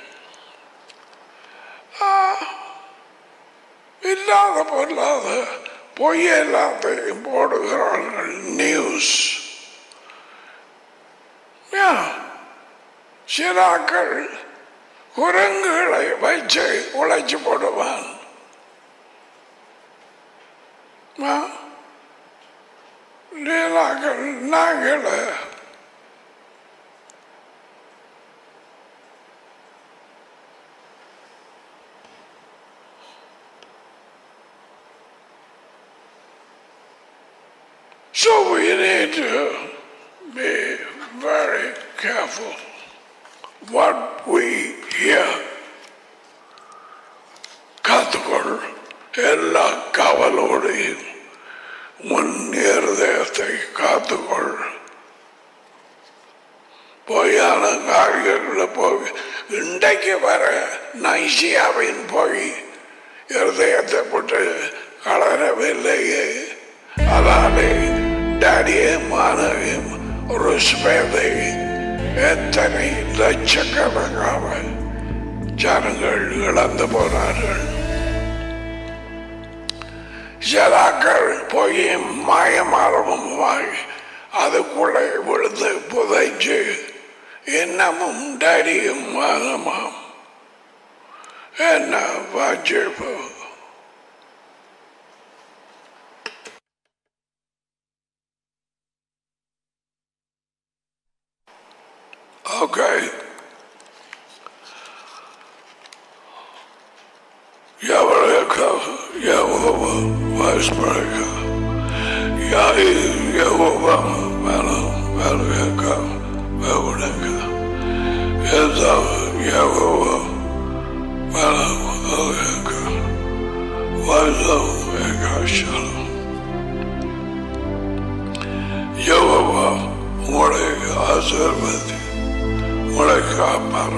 ஆ, இல்லாத பொல்லாத பொய் எல்லாத்தையும் போடுகிறார்கள் நியூஸ் சிறாக்கள் குரங்குகளை வச்சு உழைச்சு போடுவான் ஆ, லீலாக்கள் நாங்களை So we need to be very careful what we hear. காத்துக்கொள் எல்லா காவலோடையும் உன் இருதயத்தை காத்துக்கொள் பொய்யான காரியங்களை போய் இன்றைக்கு வர நைசியாவின் போய் இருதயத்தை போட்டு கலரவில்லையே அதாலே டாடியும் மாணவியும் ஒரு ஸ்பேதை எத்தனை லட்சக்கணக்கான ஜனங்கள் இழந்து போனார்கள் ஜலாக்கள் போய் மாயமாறவுமாய் அதுக்குள்ளே விழுந்து புதைஞ்சு இன்னமும் டாடியும் மாதமாம் என்ன வாஜிப்பு Okay. Yavareka, Yahova, Vaspareka, Yahi, Yahova, Mala, Malaka, Vavareka, Yeza, Yahova, Mala, Malaka, Vaza, Eka, Shalom. Yahova, உங்களை ஆசீர்வதி உங்களை காப்பார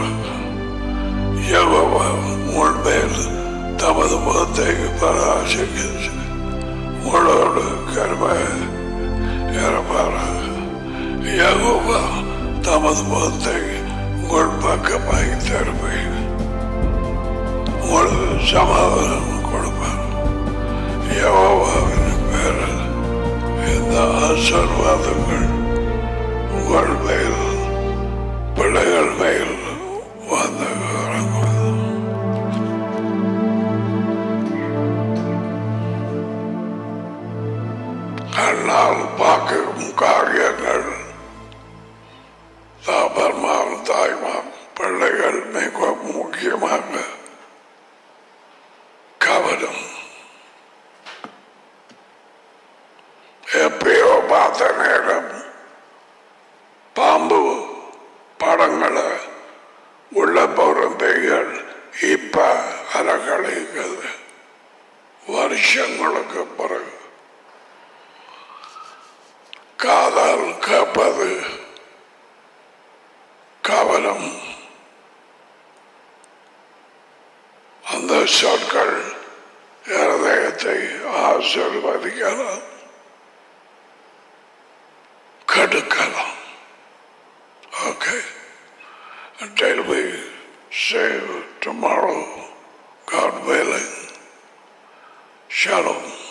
யகோவா உங்கள் மேல் தமது முகத்தை பராசிக்கிறது உங்களோடு கருமை இருப்பாராக யகோவா தமது முகத்தை உங்கள் பக்கமாய் தருமை உங்களுக்கு சமாதானம் கொடுப்பார் யகோவாவின் பேரில் இந்த ஆசீர்வாதங்கள் உங்கள் மேல் பிள்ளைகள் மேல் வந்து இறங்குவது கண்ணால் பார்க்கும் காரியங்கள் தாபர்மார் தாய்மார் பிள்ளைகள் மிக முக்கியமாக கவனம் எப்பயோ பார்த்த நேரம் பாம்பு படங்களை உள்ள பொருந்தைகள் இப்ப அறக்கலைகள் வருஷங்களுக்கு பிறகு காதால் கேட்பது கவனம் அந்த சொற்கள் இருதயத்தை ஆசிர்வதிக்கலாம் கெடுக்கலாம் Okay. Until we see you tomorrow, God willing. Shalom.